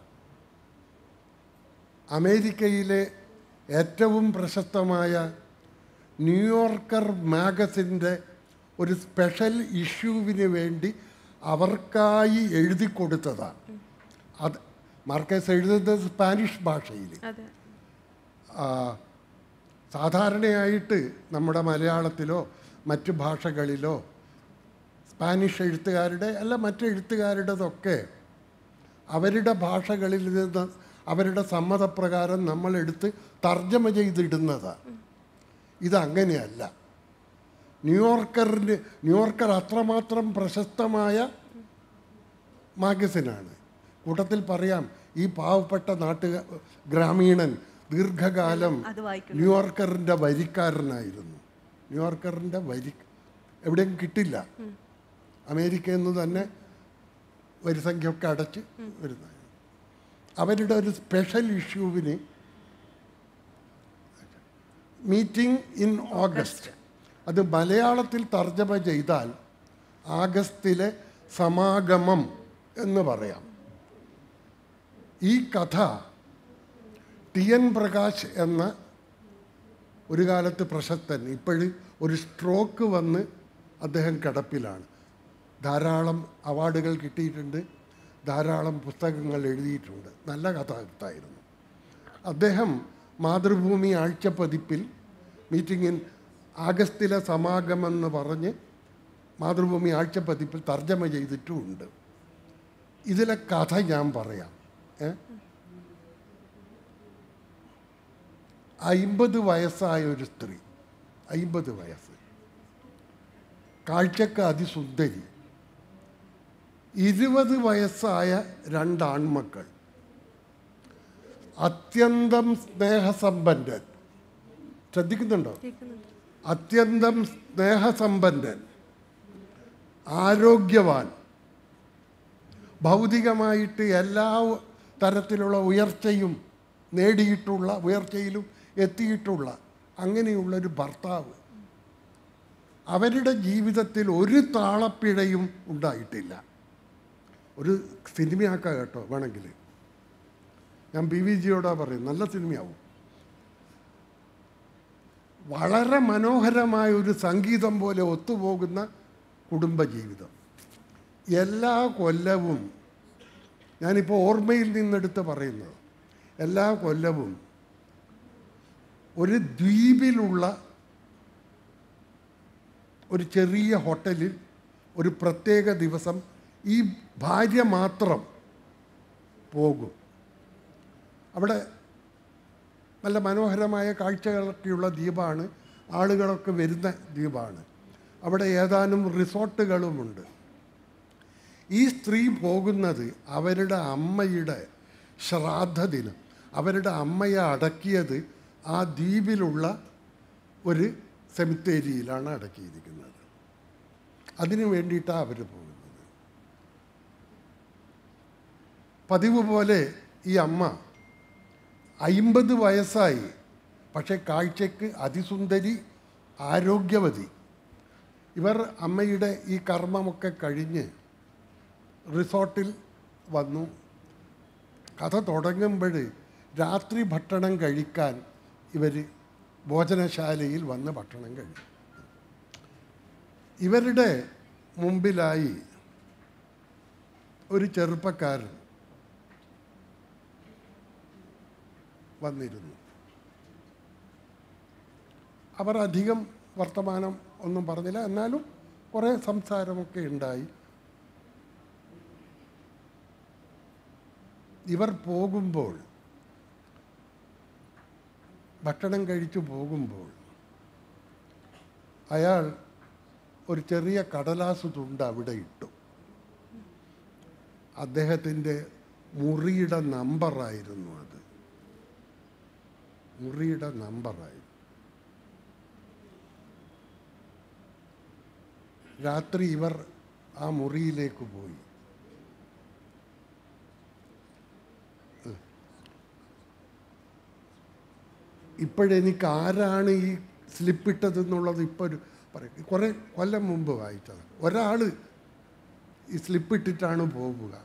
Speaker 2: അമേരിക്കയിലെ ഏറ്റവും പ്രശസ്തമായ ന്യൂയോർക്കർ മാഗസിൻ്റെ ഒരു സ്പെഷ്യൽ ഇഷ്യൂവിന് വേണ്ടി അവർക്കായി എഴുതി കൊടുത്തതാണ് അത് മാർക്കേസ് എഴുതുന്നത് സ്പാനിഷ് ഭാഷയിൽ
Speaker 1: അതെ
Speaker 2: ആ, സാധാരണയായിട്ട് നമ്മുടെ മലയാളത്തിലോ മറ്റ് ഭാഷകളിലോ സ്പാനിഷ് എഴുത്തുകാരുടെ അല്ല മറ്റ് എഴുത്തുകാരുടേതൊക്കെ അവരുടെ ഭാഷകളിൽ നിന്ന് അവരുടെ സമ്മതപ്രകാരം നമ്മൾ എടുത്ത് തർജ്ജമ ചെയ്തിടുന്നതാണ് ഇതങ്ങനെയല്ല ന്യൂയോർക്കറിന് ന്യൂയോർക്കർ അത്രമാത്രം പ്രശസ്തമായ മാഗസിനാണ് കൂട്ടത്തിൽ പറയാം ഈ പാവപ്പെട്ട നാട്ടു ഗ്രാമീണൻ ദീർഘകാലം
Speaker 1: അത് വായിക്കും
Speaker 2: ന്യൂയോർക്കറിൻ്റെ വരിക്കാരനായിരുന്നു ന്യൂയോർക്കറിൻ്റെ വരി എവിടെയും കിട്ടില്ല അമേരിക്കയിൽ നിന്ന് തന്നെ വരിസംഖ്യയൊക്കെ അടച്ച് വരുന്ന അവരുടെ ഒരു സ്പെഷ്യൽ ഇഷ്യൂവിന് മീറ്റിംഗ് ഇൻ ഓഗസ്റ്റ് അത് മലയാളത്തിൽ തർജ്ജമ ചെയ്താൽ ആഗസ്റ്റിലെ സമാഗമം എന്ന് പറയാം ഈ കഥ ടി എൻ പ്രകാശ് എന്ന ഒരു കാലത്ത് പ്രശസ്തൻ ഇപ്പോഴും ഒരു സ്ട്രോക്ക് വന്ന് അദ്ദേഹം കിടപ്പിലാണ് ധാരാളം അവാർഡുകൾ കിട്ടിയിട്ടുണ്ട് ധാരാളം പുസ്തകങ്ങൾ എഴുതിയിട്ടുണ്ട് നല്ല കഥാകൃത്തായിരുന്നു അദ്ദേഹം മാതൃഭൂമി ആഴ്ചപ്പതിപ്പിൽ മീറ്റിങ്ങിൻ ആഗസ്റ്റിലെ സമാഗമെന്ന് പറഞ്ഞ് മാതൃഭൂമി ആഴ്ചപ്പതിപ്പിൽ തർജ്ജമ ചെയ്തിട്ടുമുണ്ട് ഇതിലെ കഥ ഞാൻ പറയാം ഏ അയിമ്പത് വയസ്സായ ഒരു സ്ത്രീ അയിമ്പത് വയസ്സ് കാഴ്ചക്ക് അതിസുന്ദരി ഇരുപത് വയസ്സായ രണ്ട് ആൺമക്കൾ അത്യന്തം സ്നേഹസമ്പന്നൻ ശ്രദ്ധിക്കുന്നുണ്ടോ
Speaker 1: കേൾക്കുന്നുണ്ട്
Speaker 2: അത്യന്തം സ്നേഹസമ്പന്നൻ ആരോഗ്യവാൻ ഭൗതികമായിട്ട് എല്ലാ തരത്തിലുള്ള ഉയർച്ചയും നേടിയിട്ടുള്ള ഉയർച്ചയിലും എത്തിയിട്ടുള്ള അങ്ങനെയുള്ളൊരു ഭർത്താവ് അവരുടെ ജീവിതത്തിൽ ഒരു താളപ്പിഴയും ഉണ്ടായിട്ടില്ല ഒരു സിനിമയാക്കാം കേട്ടോ വേണമെങ്കിൽ ഞാൻ ബി വി ജിയോടാ പറയും നല്ല സിനിമയാവും വളരെ മനോഹരമായ ഒരു സംഗീതം പോലെ ഒത്തുപോകുന്ന കുടുംബജീവിതം എല്ലാ കൊല്ലവും ഞാനിപ്പോൾ ഓർമ്മയിൽ നിന്നെടുത്ത് പറയുന്നത് എല്ലാ കൊല്ലവും ഒരു ദ്വീപിലുള്ള ഒരു ചെറിയ ഹോട്ടലിൽ ഒരു പ്രത്യേക ദിവസം ഈ ഭാര്യ മാത്രം പോകും അവിടെ നല്ല മനോഹരമായ കാഴ്ചകളൊക്കെയുള്ള ദ്വീപാണ് ആളുകളൊക്കെ വരുന്ന ദ്വീപാണ് അവിടെ ഏതാനും റിസോർട്ടുകളുമുണ്ട് ഈ സ്ത്രീ പോകുന്നത് അവരുടെ അമ്മയുടെ ശ്രാദ്ധ ദിനം അവരുടെ അമ്മയെ അടക്കിയത് ആ ദ്വീപിലുള്ള ഒരു സെമിത്തേരിയിലാണ് അടക്കിയിരിക്കുന്നത് അതിനു വേണ്ടിയിട്ടാണ് അവർ പോകുന്നത് പതിവ് പോലെ ഈ അമ്മ അയിമ്പത് വയസ്സായി പക്ഷേ കാഴ്ചയ്ക്ക് അതിസുന്ദരി ആരോഗ്യവതി ഇവർ അമ്മയുടെ ഈ കർമ്മമൊക്കെ കഴിഞ്ഞ് റിസോർട്ടിൽ വന്നു കഥ തുടങ്ങുമ്പോൾ രാത്രി ഭക്ഷണം കഴിക്കാൻ ഇവർ ഭോജനശാലയിൽ വന്ന് ഭക്ഷണം കഴിക്കും ഇവരുടെ മുമ്പിലായി ഒരു ചെറുപ്പക്കാരൻ വന്നിരുന്നു അവർ അധികം വർത്തമാനം ഒന്നും പറഞ്ഞില്ല എന്നാലും കുറേ സംസാരമൊക്കെ ഉണ്ടായി ഇവർ പോകുമ്പോൾ ഭക്ഷണം കഴിച്ചു പോകുമ്പോൾ അയാൾ ഒരു ചെറിയ കടലാസ് തുണ്ട് അവിടെ ഇട്ടു അദ്ദേഹത്തിൻ്റെ മുറിയുടെ നമ്പറായിരുന്നു അത് മുറിയുടെ നമ്പറായി രാത്രി ഇവർ ആ മുറിയിലേക്ക് പോയി ഇപ്പോഴെനിക്ക് ആരാണ് ഈ സ്ലിപ്പിട്ടതെന്നുള്ളത് ഇപ്പോൾ ഒരു പറയും കുറേ കൊല്ലം മുമ്പ് വായിച്ചത് ഒരാൾ ഈ സ്ലിപ്പിട്ടിട്ടാണ് പോവുക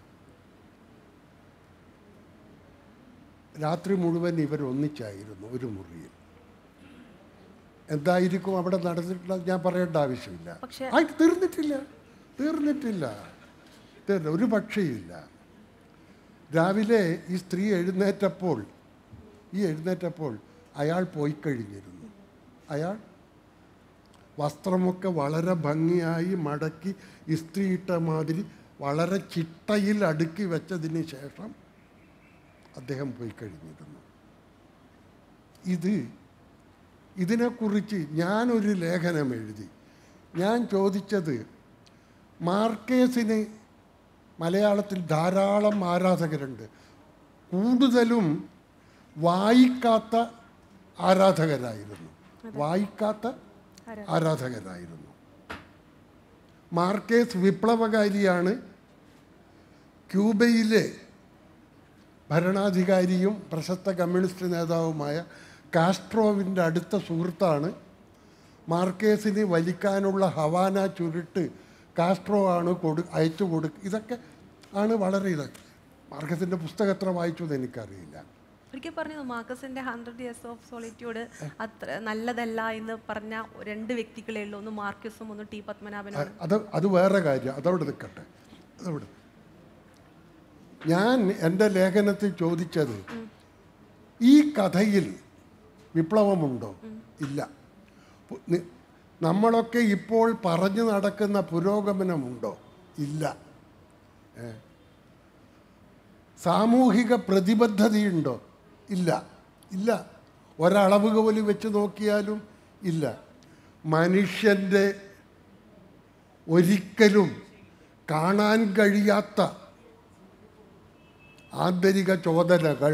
Speaker 2: രാത്രി മുഴുവൻ ഇവർ ഒന്നിച്ചായിരുന്നു ഒരു മുറിയിൽ എന്തായിരിക്കും അവിടെ നടന്നിട്ടുള്ളത് ഞാൻ പറയേണ്ട ആവശ്യമില്ല
Speaker 1: പക്ഷേ
Speaker 2: ആ തീർന്നിട്ടില്ല തീർന്നിട്ടില്ല തീർന്ന ഒരു പക്ഷേയില്ല രാവിലെ ഈ സ്ത്രീ എഴുന്നേറ്റപ്പോൾ ഈ എഴുന്നേറ്റപ്പോൾ അയാൾ പോയി കഴിഞ്ഞിരുന്നു അയാൾ വസ്ത്രമൊക്കെ വളരെ ഭംഗിയായി മടക്കി ഇസ്ത്രിയിട്ട മാതിരി വളരെ ചിട്ടയിൽ അടുക്കി വെച്ചതിന് ശേഷം അദ്ദേഹം പോയി കഴിഞ്ഞിരുന്നു ഇത് ഇതിനെക്കുറിച്ച് ഞാനൊരു ലേഖനം എഴുതി ഞാൻ ചോദിച്ചത് മാർക്കേസിന് മലയാളത്തിൽ ധാരാളം ആരാധകരുണ്ട് കൂടുതലും വായിക്കാത്ത ആരാധകരായിരുന്നു വായിക്കാത്ത ആരാധകരായിരുന്നു മാർക്കേസ് വിപ്ലവകാരിയാണ് ക്യൂബയിലെ ഭരണാധികാരിയും പ്രശസ്ത കമ്മ്യൂണിസ്റ്റ് നേതാവുമായ കാസ്ട്രോവിൻ്റെ അടുത്ത സുഹൃത്താണ് മാർക്കേസിന് വലിക്കാനുള്ള ഹവാന ചുരുട്ട് കാസ്ട്രോ ആണ് കൊടു അയച്ചു കൊടു ഇതൊക്കെ ആണ് വളരെ ഇതൊക്കെ മാർക്കസിൻ്റെ പുസ്തകം എത്ര വായിച്ചു എന്ന് എനിക്കറിയില്ല
Speaker 1: ഒരിക്കൽ പറഞ്ഞു മാർക്കസിന്റെ ഹൺഡ്രഡ് ഇയേഴ്സ് ഓഫ് സോളിറ്റ്യൂഡ് അത്ര നല്ലതല്ല എന്ന് പറഞ്ഞ രണ്ട് വ്യക്തികളേ ഉള്ളൂ ഒന്ന് മാർക്കസും ഒന്ന് ടി പത്മനാഭനും
Speaker 2: അ- അത് അത് വേറെ കാര്യം അതവിടെ നിൽക്കട്ടെ അതവിടെ ഞാൻ എൻ്റെ ലേഖനത്തിൽ ചോദിച്ചത് ഈ കഥയിൽ വിപ്ലവമുണ്ടോ ഇല്ല പു- നി- നമ്മളൊക്കെ ഇപ്പോൾ പറഞ്ഞു നടക്കുന്ന പുരോഗമനമുണ്ടോ ഇല്ല ഏ. സാമൂഹിക പ്രതിബദ്ധതയുണ്ടോ ഇല്ല ഇല്ല ഒരളവ് കോല് വെച്ച് നോക്കിയാലും ഇല്ല മനുഷ്യൻ്റെ ഒരിക്കലും കാണാൻ കഴിയാത്ത ആന്തരിക ചോദനകൾ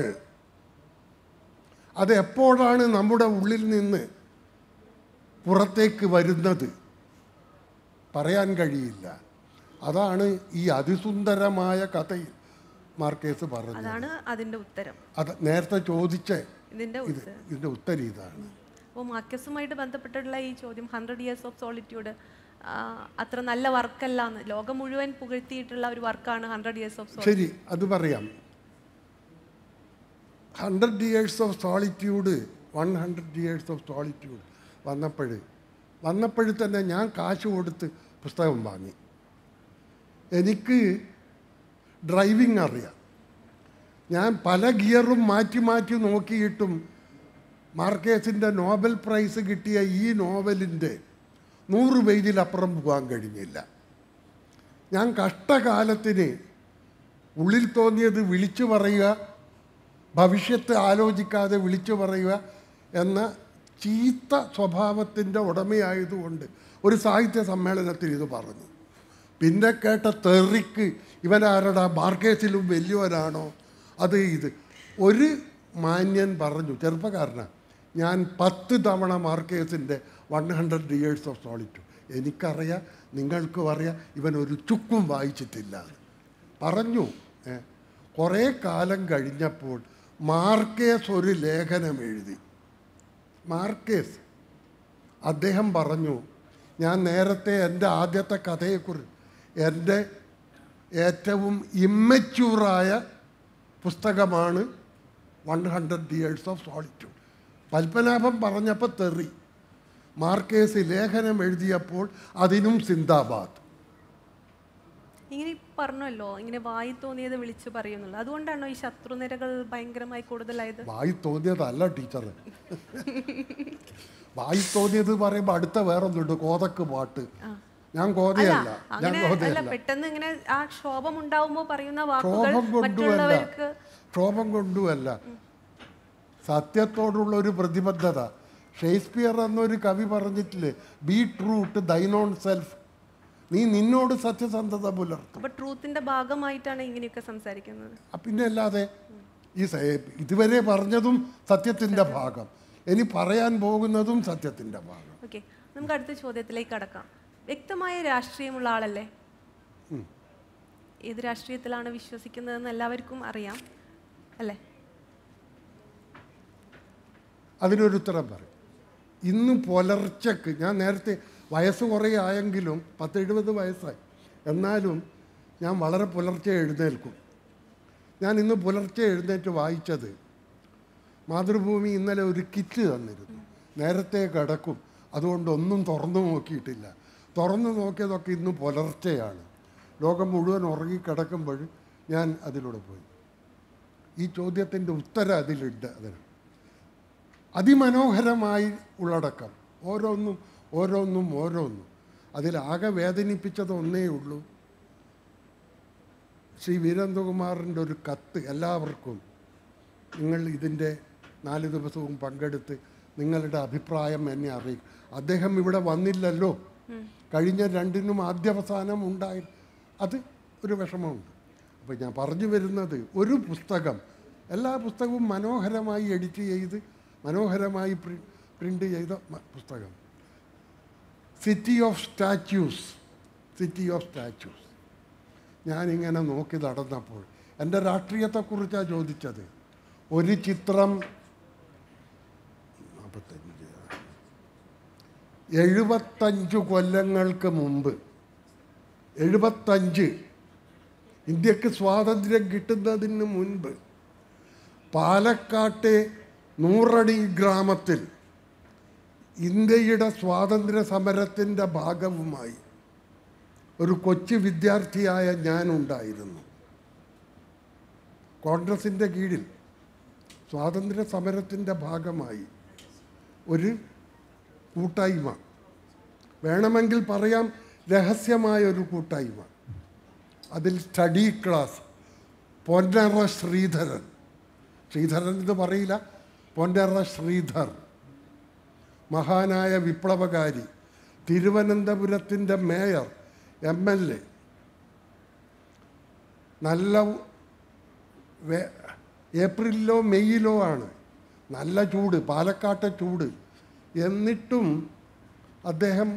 Speaker 2: അത് എപ്പോഴാണ് നമ്മുടെ ഉള്ളിൽ നിന്ന് പുറത്തേക്ക് വരുന്നത് പറയാൻ കഴിയില്ല അതാണ് ഈ അതിസുന്ദരമായ കഥയിൽ മാർക്കേസ് പറഞ്ഞത്
Speaker 1: അതാണ് അതിന്റെ ഉത്തരം
Speaker 2: അത് നേരത്തെ ചോദിച്ച
Speaker 1: ഇതിന്റെ
Speaker 2: ഇത്
Speaker 1: ഉത്തരം
Speaker 2: ഇതിൻ്റെ ഉത്തരം ഇതാണ്
Speaker 1: അപ്പോൾ മാർക്കസുമായിട്ട് ബന്ധപ്പെട്ടിട്ടുള്ള ഈ ചോദ്യം ഹൺഡ്രഡ് ഇയേഴ്സ് ഓഫ് സോളിറ്റ്യൂഡ് അത്ര നല്ല വർക്കല്ല എന്ന് ലോകം മുഴുവൻ പുകഴ്ത്തിയിട്ടുള്ള ഒരു വർക്കാണ് ഹൺഡ്രഡ് ഇയേഴ്സ് ഓഫ് സോളിറ്റ്യൂഡ്
Speaker 2: ശരി അത് പറയാം hundred years of solitude one hundred years of solitude വന്നപ്പോൾ വന്നപ്പോൾ തന്നെ ഞാൻ കാശ് കൊടുത്ത് പുസ്തകം വാങ്ങി എനിക്ക് ഡ്രൈവിംഗ് അറിയാം ഞാൻ പല ഗിയറും മാറ്റി മാറ്റി നോക്കിയിട്ടും മാർക്കേസിൻ്റെ നോബൽ പ്രൈസ് കിട്ടിയ ഈ നോവലിൻ്റെ നൂറ് പേജിലപ്പുറം പോകാൻ കഴിഞ്ഞില്ല ഞാൻ കഷ്ടകാലത്തിന് ഉള്ളിൽ തോന്നിയത് വിളിച്ചു പറയുക ഭവിഷ്യത്ത് ആലോചിക്കാതെ വിളിച്ചു പറയുക എന്ന ചീത്ത സ്വഭാവത്തിൻ്റെ ഉടമയായതുകൊണ്ട് ഒരു സാഹിത്യ സമ്മേളനത്തിൽ ഇത് പറഞ്ഞു പിന്നെ കേട്ട തെറിക്ക് ഇവനാരടാ മാർക്കേസിലും വലിയവനാണോ അത് ഇത് ഒരു മാന്യൻ പറഞ്ഞു ചെറുപ്പക്കാരനാണ് ഞാൻ പത്ത് തവണ മാർക്കേസിൻ്റെ one hundred years of solitude എനിക്കറിയാം നിങ്ങൾക്കും അറിയാം ഇവൻ ഒരു ചുക്കും വായിച്ചിട്ടില്ല എന്ന്. പറഞ്ഞു ഏ. കുറേ കാലം കഴിഞ്ഞപ്പോൾ മാർക്കേസ് ഒരു ലേഖനം എഴുതി മാർക്കേസ് അദ്ദേഹം പറഞ്ഞു ഞാൻ നേരത്തെ എൻ്റെ ആദ്യത്തെ കഥയെക്കുറിച്ച് എൻ്റെ ഏറ്റവും ഇമ്മച്യൂറായ പുസ്തകമാണ് one hundred years of solitude Padmanabhan പറഞ്ഞപ്പോൾ തെറി മാർക്കേസ് ലേഖനം എഴുതിയപ്പോൾ അതിനും സിന്ദാബാദ്
Speaker 1: ഇങ്ങനെ ഈ പറഞ്ഞല്ലോ ഇങ്ങനെ വായി തോന്നിയത് വിളിച്ചു പറയുന്നുള്ളൂ അതുകൊണ്ടാണോ ഈ ശത്രുനിരകൾ ഭയങ്കരമായി കൂടുതലായത്
Speaker 2: വായി തോന്നിയതല്ല ടീച്ചർ വായി തോന്നിയത് പറയുമ്പോൾ അടുത്ത വേറൊന്നുണ്ട് കോതക്ക് പാട്ട് ഞാൻ കോതയല്ല ഞാൻ
Speaker 1: അങ്ങനെ അല്ല
Speaker 2: കോതയല്ല
Speaker 1: പെട്ടെന്ന് ഇങ്ങനെ ആ ക്ഷോഭം ഉണ്ടാവുമ്പോ പറയുന്ന വാക്കുകൾ
Speaker 2: ക്ഷോഭം കൊണ്ടുമല്ല
Speaker 1: മറ്റുള്ളവർക്ക്
Speaker 2: ക്ഷോഭം കൊണ്ടുമല്ല സത്യത്തോടുള്ള ഒരു പ്രതിബദ്ധത ഷേക്സ്പിയർ എന്നൊരു കവി പറഞ്ഞിട്ടില്ലേ be true to thine own self നീ നിന്നോട് സത്യസന്ധത പുലർത്തും
Speaker 1: അപ്പൊ ട്രൂത്തിന്റെ ഭാഗമായിട്ടാണ് ഇങ്ങനെയൊക്കെ സംസാരിക്കുന്നത്
Speaker 2: ആ, പിന്നെ അല്ലാതെ ഈ സ- ഇതുവരെ പറഞ്ഞതും സത്യത്തിൻ്റെ ഭാഗം ഇനി പറയാൻ പോകുന്നതും സത്യത്തിൻ്റെ ഭാഗം
Speaker 1: ഓക്കെ നമുക്ക് അടുത്ത ചോദ്യത്തിലേക്ക് കടക്കാം വ്യക്തമായ രാഷ്ട്രീയമുള്ള ആളല്ലേ ഏത് രാഷ്ട്രീയത്തിലാണ് വിശ്വസിക്കുന്നതെന്ന് എല്ലാവർക്കും അറിയാം അല്ലേ
Speaker 2: അതിനൊരു ഉത്തരം പറയും ഇന്ന് പുലർച്ചക്ക് ഞാൻ നേരത്തെ വയസ്സ് കുറേ ആയെങ്കിലും പത്ത് എഴുപത് വയസ്സായി എന്നാലും ഞാൻ വളരെ പുലർച്ചെ എഴുന്നേൽക്കും ഞാൻ ഇന്ന് പുലർച്ചെ എഴുന്നേറ്റ് വായിച്ചത് മാതൃഭൂമി ഇന്നലെ ഒരു കിറ്റ് തന്നിരുന്നു നേരത്തെ കിടക്കും അതുകൊണ്ട് ഒന്നും തുറന്നു നോക്കിയിട്ടില്ല തുറന്നു നോക്കിയതൊക്കെ ഇന്ന് പുലർച്ചെയാണ് ലോകം മുഴുവൻ ഉറങ്ങിക്കിടക്കുമ്പോൾ ഞാൻ അതിലൂടെ പോയി ഈ ചോദ്യത്തിൻ്റെ ഉത്തരം അതിലുണ്ട് അതിന് അതിമനോഹരമായി ഉള്ളടക്കം ഓരോന്നും ഓരോന്നും ഓരോന്നും അതിലാകെ വേദനിപ്പിച്ചത് ഒന്നേ ഉള്ളൂ ശ്രീ വീരേന്ദ്രകുമാറിൻ്റെ ഒരു കത്ത് എല്ലാവർക്കും നിങ്ങൾ ഇതിൻ്റെ നാല് ദിവസവും പങ്കെടുത്ത് നിങ്ങളുടെ അഭിപ്രായം എന്നെ അറിയിക്കും അദ്ദേഹം ഇവിടെ വന്നില്ലല്ലോ കഴിഞ്ഞ രണ്ടിനും ആദ്യാവസാനം ഉണ്ടായി അത് ഒരു വിഷമമുണ്ട് അപ്പോൾ ഞാൻ പറഞ്ഞു വരുന്നത് ഒരു പുസ്തകം എല്ലാ പുസ്തകവും മനോഹരമായി എഡിറ്റ് ചെയ്ത് മനോഹരമായി പ്രി പ്രിൻ്റ് ചെയ്ത മ- പുസ്തകം city of statues city of statues ഞാനിങ്ങനെ നോക്കി നടന്നപ്പോൾ എൻ്റെ രാഷ്ട്രീയത്തെക്കുറിച്ചാണ് ചോദിച്ചത് ഒരു ചിത്രം നാൽപ്പത്തഞ്ച് എഴുപത്തഞ്ച് കൊല്ലങ്ങൾക്ക് മുമ്പ് എഴുപത്തഞ്ച് ഇന്ത്യക്ക് സ്വാതന്ത്ര്യം കിട്ടുന്നതിന് മുൻപ് പാലക്കാട്ടെ നൂറടി ഗ്രാമത്തിൽ ഇന്ത്യയുടെ സ്വാതന്ത്ര്യ സമരത്തിൻ്റെ ഭാഗവുമായി ഒരു കൊച്ചു വിദ്യാർത്ഥിയായ ഞാനുണ്ടായിരുന്നു കോൺഗ്രസിൻ്റെ കീഴിൽ സ്വാതന്ത്ര്യ സമരത്തിൻ്റെ ഭാഗമായി ഒരു കൂട്ടായ്മ വേണമെങ്കിൽ പറയാം രഹസ്യമായ ഒരു കൂട്ടായ്മ അതിൽ സ്റ്റഡി ക്ലാസ് പൊന്നറ ശ്രീധരൻ ശ്രീധരൻ എന്ന് പറയില്ല പൊന്നറ ശ്രീധർ മഹാനായ വിപ്ലവകാരി തിരുവനന്തപുരത്തിൻ്റെ മേയർ എം എൽ എ നല്ല വേ- ഏപ്രിലിലോ മെയ്യിലോ ആണ് നല്ല ചൂട് പാലക്കാട്ടെ ചൂട് എന്നിട്ടും അദ്ദേഹം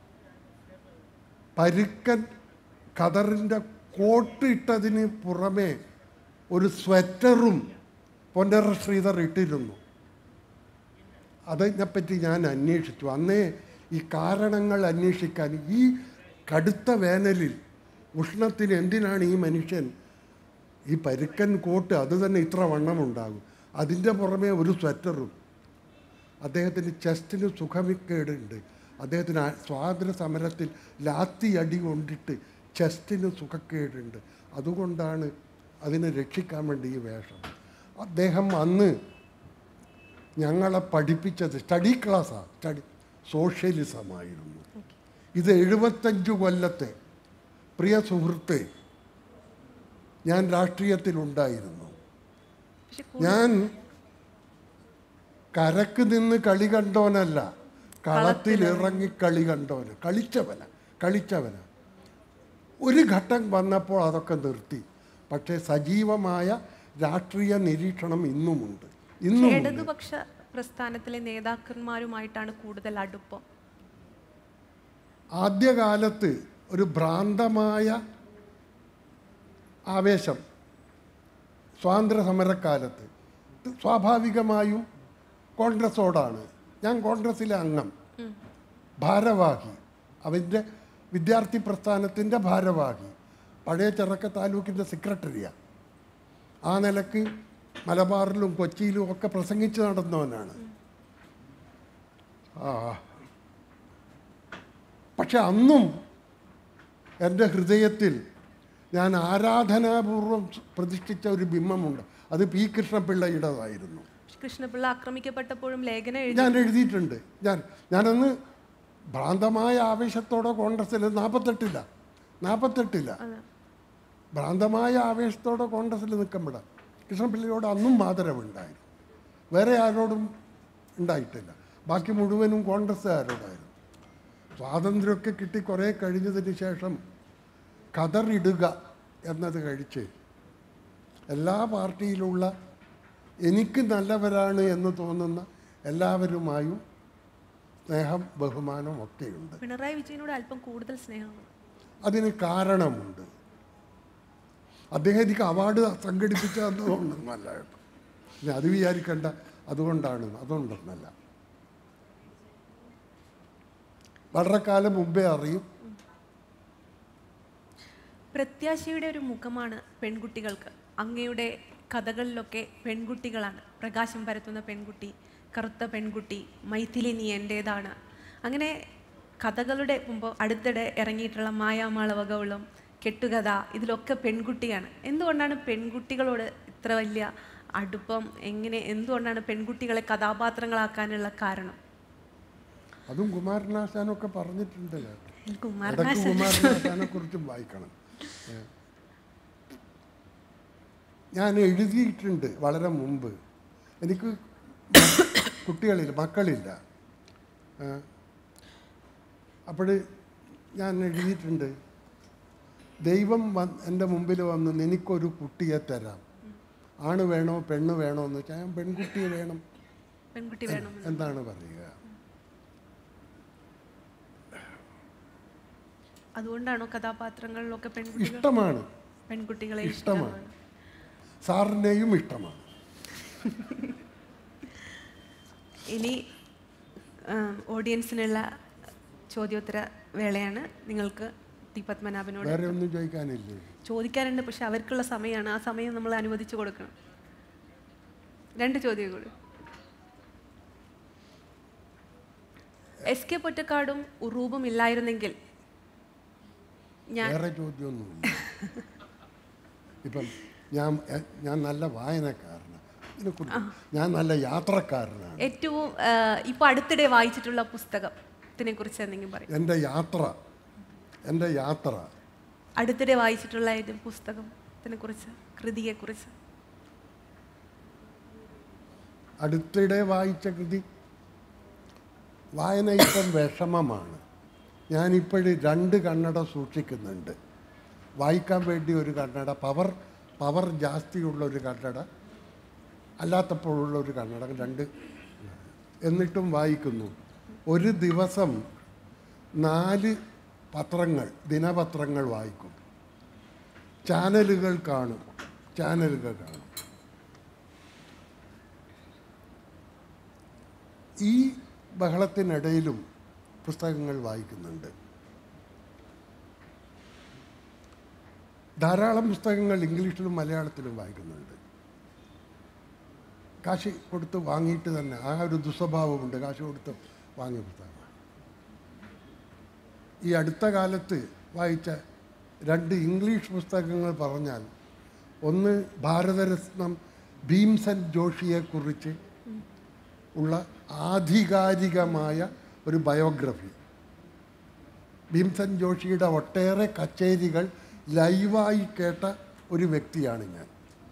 Speaker 2: പരുക്കൻ ഖദറിൻ്റെ കോട്ട് ഇട്ടതിന് പുറമെ ഒരു സ്വെറ്ററും പൊന്നറ ശ്രീധർ ഇട്ടിരുന്നു അതിനെപ്പറ്റി ഞാൻ അന്വേഷിച്ചു അന്നേ ഈ കാരണങ്ങൾ അന്വേഷിക്കാൻ ഈ കടുത്ത വേനലിൽ ഉഷ്ണത്തിന് എന്തിനാണ് ഈ മനുഷ്യൻ ഈ പരുക്കൻ കോട്ട് അത് തന്നെ ഇത്ര വണ്ണമുണ്ടാകും അതിൻ്റെ പുറമെ ഒരു സ്വെറ്ററും അദ്ദേഹത്തിന് ചെസ്റ്റിന് സുഖമിക്കേടുണ്ട് അദ്ദേഹത്തിന് ആ സ്വാതന്ത്ര്യ സമരത്തിൽ ലാത്തി അടി കൊണ്ടിട്ട് ചെസ്റ്റിന് സുഖക്കേടുണ്ട് അതുകൊണ്ടാണ് അതിനെ രക്ഷിക്കാൻ വേണ്ടി ഈ വേഷം അദ്ദേഹം അന്ന് ഞങ്ങളെ പഠിപ്പിച്ചത് സ്റ്റഡി ക്ലാസ്സാണ് സ്റ്റഡി സോഷ്യലിസമായിരുന്നു ഇത് എഴുപത്തഞ്ച് കൊല്ലത്തെ പ്രിയ സുഹൃത്തെ ഞാൻ രാഷ്ട്രീയത്തിലുണ്ടായിരുന്നു
Speaker 1: പക്ഷെ
Speaker 2: ഞാൻ കരക്ക് നിന്ന് കളി കണ്ടോനല്ല കളത്തിൽ ഇറങ്ങി കളി കണ്ടോന് കളിച്ചവന കളിച്ചവന ഒരു ഘട്ടം വന്നപ്പോൾ അതൊക്കെ നിർത്തി പക്ഷേ സജീവമായ രാഷ്ട്രീയ നിരീക്ഷണം ഇന്നുമുണ്ട് ഇന്നുമുണ്ട്
Speaker 1: ഇടതുപക്ഷ പ്രസ്ഥാനത്തിലെ നേതാക്കന്മാരുമായിട്ടാണ് കൂടുതൽ അടുപ്പം
Speaker 2: ആദ്യകാലത്ത് ഒരു ഭ്രാന്തമായ ആവേശം സ്വാതന്ത്ര്യ സമരക്കാലത്ത് ഇത് സ്വാഭാവികമായും കോൺഗ്രസോടാണ് ഞാൻ കോൺഗ്രസിലെ അംഗം ഭാരവാഹി അവൻ്റെ വിദ്യാർത്ഥി പ്രസ്ഥാനത്തിൻ്റെ ഭാരവാഹി പഴയ ചെറക്ക താലൂക്കിൻ്റെ സെക്രട്ടറിയാണ് ആ നിലക്ക് മലബാറിലും കൊച്ചിയിലും ഒക്കെ പ്രസംഗിച്ച് നടന്നവനാണ് ആ പക്ഷെ അന്നും എൻ്റെ ഹൃദയത്തിൽ ഞാൻ ആരാധനാപൂർവം പ്രതിഷ്ഠിച്ച ഒരു ബിംബമുണ്ട് അത് പി കൃഷ്ണപിള്ളയുടേതായിരുന്നു
Speaker 1: കൃഷ്ണപിള്ള ആക്രമിക്കപ്പെട്ടപ്പോഴും ലേഖനം എഴുതി
Speaker 2: ഞാൻ എഴുതിയിട്ടുണ്ട് ഞാൻ ഞാനന്ന് ഭ്രാന്തമായ ആവേശത്തോടെ കോൺഗ്രസ്സിൽ നാൽപ്പത്തെട്ടില്ല നാൽപ്പത്തെട്ടില്ല ഭ്രാന്തമായ ആവേശത്തോടെ കോൺഗ്രസ്സിൽ നിൽക്കുമ്പോഴാണ് കൃഷ്ണപിള്ളയോട് അന്നും ആദരവുണ്ടായിരുന്നു വേറെ ആരോടും ഉണ്ടായിട്ടില്ല ബാക്കി മുഴുവനും കോൺഗ്രസ്സുകാരോടായിരുന്നു സ്വാതന്ത്ര്യമൊക്കെ കിട്ടി കുറേ കഴിഞ്ഞതിന് ശേഷം കതറിടുക എന്നത് കഴിച്ച് എല്ലാ പാർട്ടിയിലുള്ള എനിക്ക് നല്ലവരാണ് എന്ന് തോന്നുന്ന എല്ലാവരുമായും സ്നേഹം ബഹുമാനം ഒക്കെയുണ്ട്
Speaker 1: പിണറായി വിജയനോട് അല്പം കൂടുതൽ സ്നേഹമാണ്
Speaker 2: അതിന് കാരണമുണ്ട് അദ്ദേഹം എനിക്ക് അവാർഡ് സംഘടിപ്പിച്ച അതുകൊണ്ടൊന്നല്ല കേട്ടോ ഇനി അത് വിചാരിക്കണ്ട അതുകൊണ്ടാണ് അതുകൊണ്ടൊന്നല്ല വളരെ കാലം മുമ്പേ അറിയും
Speaker 1: പ്രത്യാശയുടെ ഒരു മുഖമാണ് പെൺകുട്ടികൾക്ക് അങ്ങയുടെ കഥകളിലൊക്കെ പെൺകുട്ടികളാണ് പ്രകാശം പരത്തുന്ന പെൺകുട്ടി കറുത്ത പെൺകുട്ടി മൈഥിലി നീ എൻ്റേതാണ് അങ്ങനെ കഥകളുടെ മുമ്പ് അടുത്തിടെ ഇറങ്ങിയിട്ടുള്ള മായാമാളവകവളം കെട്ടുകഥ ഇതിലൊക്കെ പെൺകുട്ടിയാണ് എന്തുകൊണ്ടാണ് പെൺകുട്ടികളോട് ഇത്ര വലിയ അടുപ്പം എങ്ങനെ എന്തുകൊണ്ടാണ് പെൺകുട്ടികളെ കഥാപാത്രങ്ങളാക്കാനുള്ള കാരണം
Speaker 2: അതും കുമാരനാശാനൊക്കെ പറഞ്ഞിട്ടുണ്ട് കേട്ടോ ഇടയ്ക്ക്
Speaker 1: കുമാരനാശൻ
Speaker 2: കുമാരനാശാനെ കുറിച്ചും വായിക്കണം ഏ. ഞാൻ എഴുതിയിട്ടുണ്ട് വളരെ മുമ്പ് എനിക്ക് കുട്ടികളില്ല മക്കളില്ല അപ്പോൾ ഞാൻ എഴുതിയിട്ടുണ്ട് ദൈവം വന്ന് എൻ്റെ മുമ്പിൽ വന്ന് നിനക്കൊരു കുട്ടിയെ തരാം ആണ് വേണോ പെണ്ണ് വേണോ എന്ന് വെച്ചാൽ ഞാൻ പെൺകുട്ടിയെ വേണം
Speaker 1: പെൺകുട്ടി വേണം
Speaker 2: എന്താണ് പറയുക
Speaker 1: അതുകൊണ്ടാണോ കഥാപാത്രങ്ങളിലൊക്കെ പെൺകുട്ടികൾ
Speaker 2: ഇഷ്ടമാണ്
Speaker 1: പെൺകുട്ടികളെ
Speaker 2: ഇഷ്ടമാണ്.
Speaker 1: ഇഷ്ടമാണ്
Speaker 2: സാറിനെയും ഇഷ്ടമാണ്
Speaker 1: ഇനി ആം, ഓഡിയൻസിനുള്ള ചോദ്യോത്തര വേളയാണ് നിങ്ങൾക്ക് ടി പത്മനാഭനോട്
Speaker 2: വേറെ ഒന്നും ചോദിക്കാനില്ലേ
Speaker 1: ചോദിക്കാനുണ്ട് പക്ഷെ അവർക്കുള്ള സമയമാണ് ആ സമയം നമ്മൾ അനുവദിച്ചു കൊടുക്കണം രണ്ട് ചോദ്യം കൂടി എസ് കെ പൊറ്റക്കാടും ഉറൂബും ഇല്ലായിരുന്നെങ്കിൽ ഞാൻ
Speaker 2: വേറെ ചോദ്യമൊന്നുമില്ല ഇപ്പം ഞാൻ എ- ഞാൻ നല്ല വായനക്കാരനാണ് ഇതിനെക്കുറിച്ച് ഞാൻ നല്ല യാത്രക്കാരനാണ്
Speaker 1: ഏറ്റവും ആ, ഇപ്പൊ അടുത്തിടെ വായിച്ചിട്ടുള്ള പുസ്തകത്തിനെ കുറിച്ച് എന്തെങ്കിലും പറയും
Speaker 2: എൻ്റെ യാത്ര എൻ്റെ യാത്ര
Speaker 1: അടുത്തിടെ വായിച്ചിട്ടുള്ള ഏത് പുസ്തകത്തിനെ കുറിച്ച് കൃതിയെ കുറിച്ച്
Speaker 2: അടുത്തിടെ വായിച്ച കൃതി വായന ഇപ്പം വിഷമമാണ് ഞാനിപ്പോഴും രണ്ട് കണ്ണട സൂക്ഷിക്കുന്നുണ്ട് വായിക്കാൻ വേണ്ടി ഒരു കണ്ണട പവർ പവർ ജാസ്തിയുള്ള ഒരു കണ്ണട അല്ലാത്തപ്പോഴുള്ള ഒരു കണ്ണട രണ്ട് എന്നിട്ടും വായിക്കുന്നു ഒരു ദിവസം നാല് പത്രങ്ങൾ ദിനപത്രങ്ങൾ വായിക്കും ചാനലുകൾ കാണും ചാനലുകൾ കാണും ഈ ബഹളത്തിനിടയിലും പുസ്തകങ്ങൾ വായിക്കുന്നുണ്ട് ധാരാളം പുസ്തകങ്ങൾ ഇംഗ്ലീഷിലും മലയാളത്തിലും വായിക്കുന്നുണ്ട് കാശ് കൊടുത്ത് വാങ്ങിയിട്ട് തന്നെ ആ ഒരു ദുസ്വഭാവമുണ്ട് കാശ് കൊടുത്ത് വാങ്ങിയ പുസ്തകമാണ് ഈ അടുത്ത കാലത്ത് വായിച്ച രണ്ട് ഇംഗ്ലീഷ് പുസ്തകങ്ങൾ പറഞ്ഞാൽ ഒന്ന് ഭാരതരത്നം ഭീംസൻ ജോഷിയെക്കുറിച്ച് ഉള്ള ആധികാരികമായ ഒരു ബയോഗ്രഫി ഭീംസൻ ജോഷിയുടെ ഒട്ടേറെ കച്ചേരികൾ ലൈവായി കേട്ട ഒരു വ്യക്തിയാണ് ഞാൻ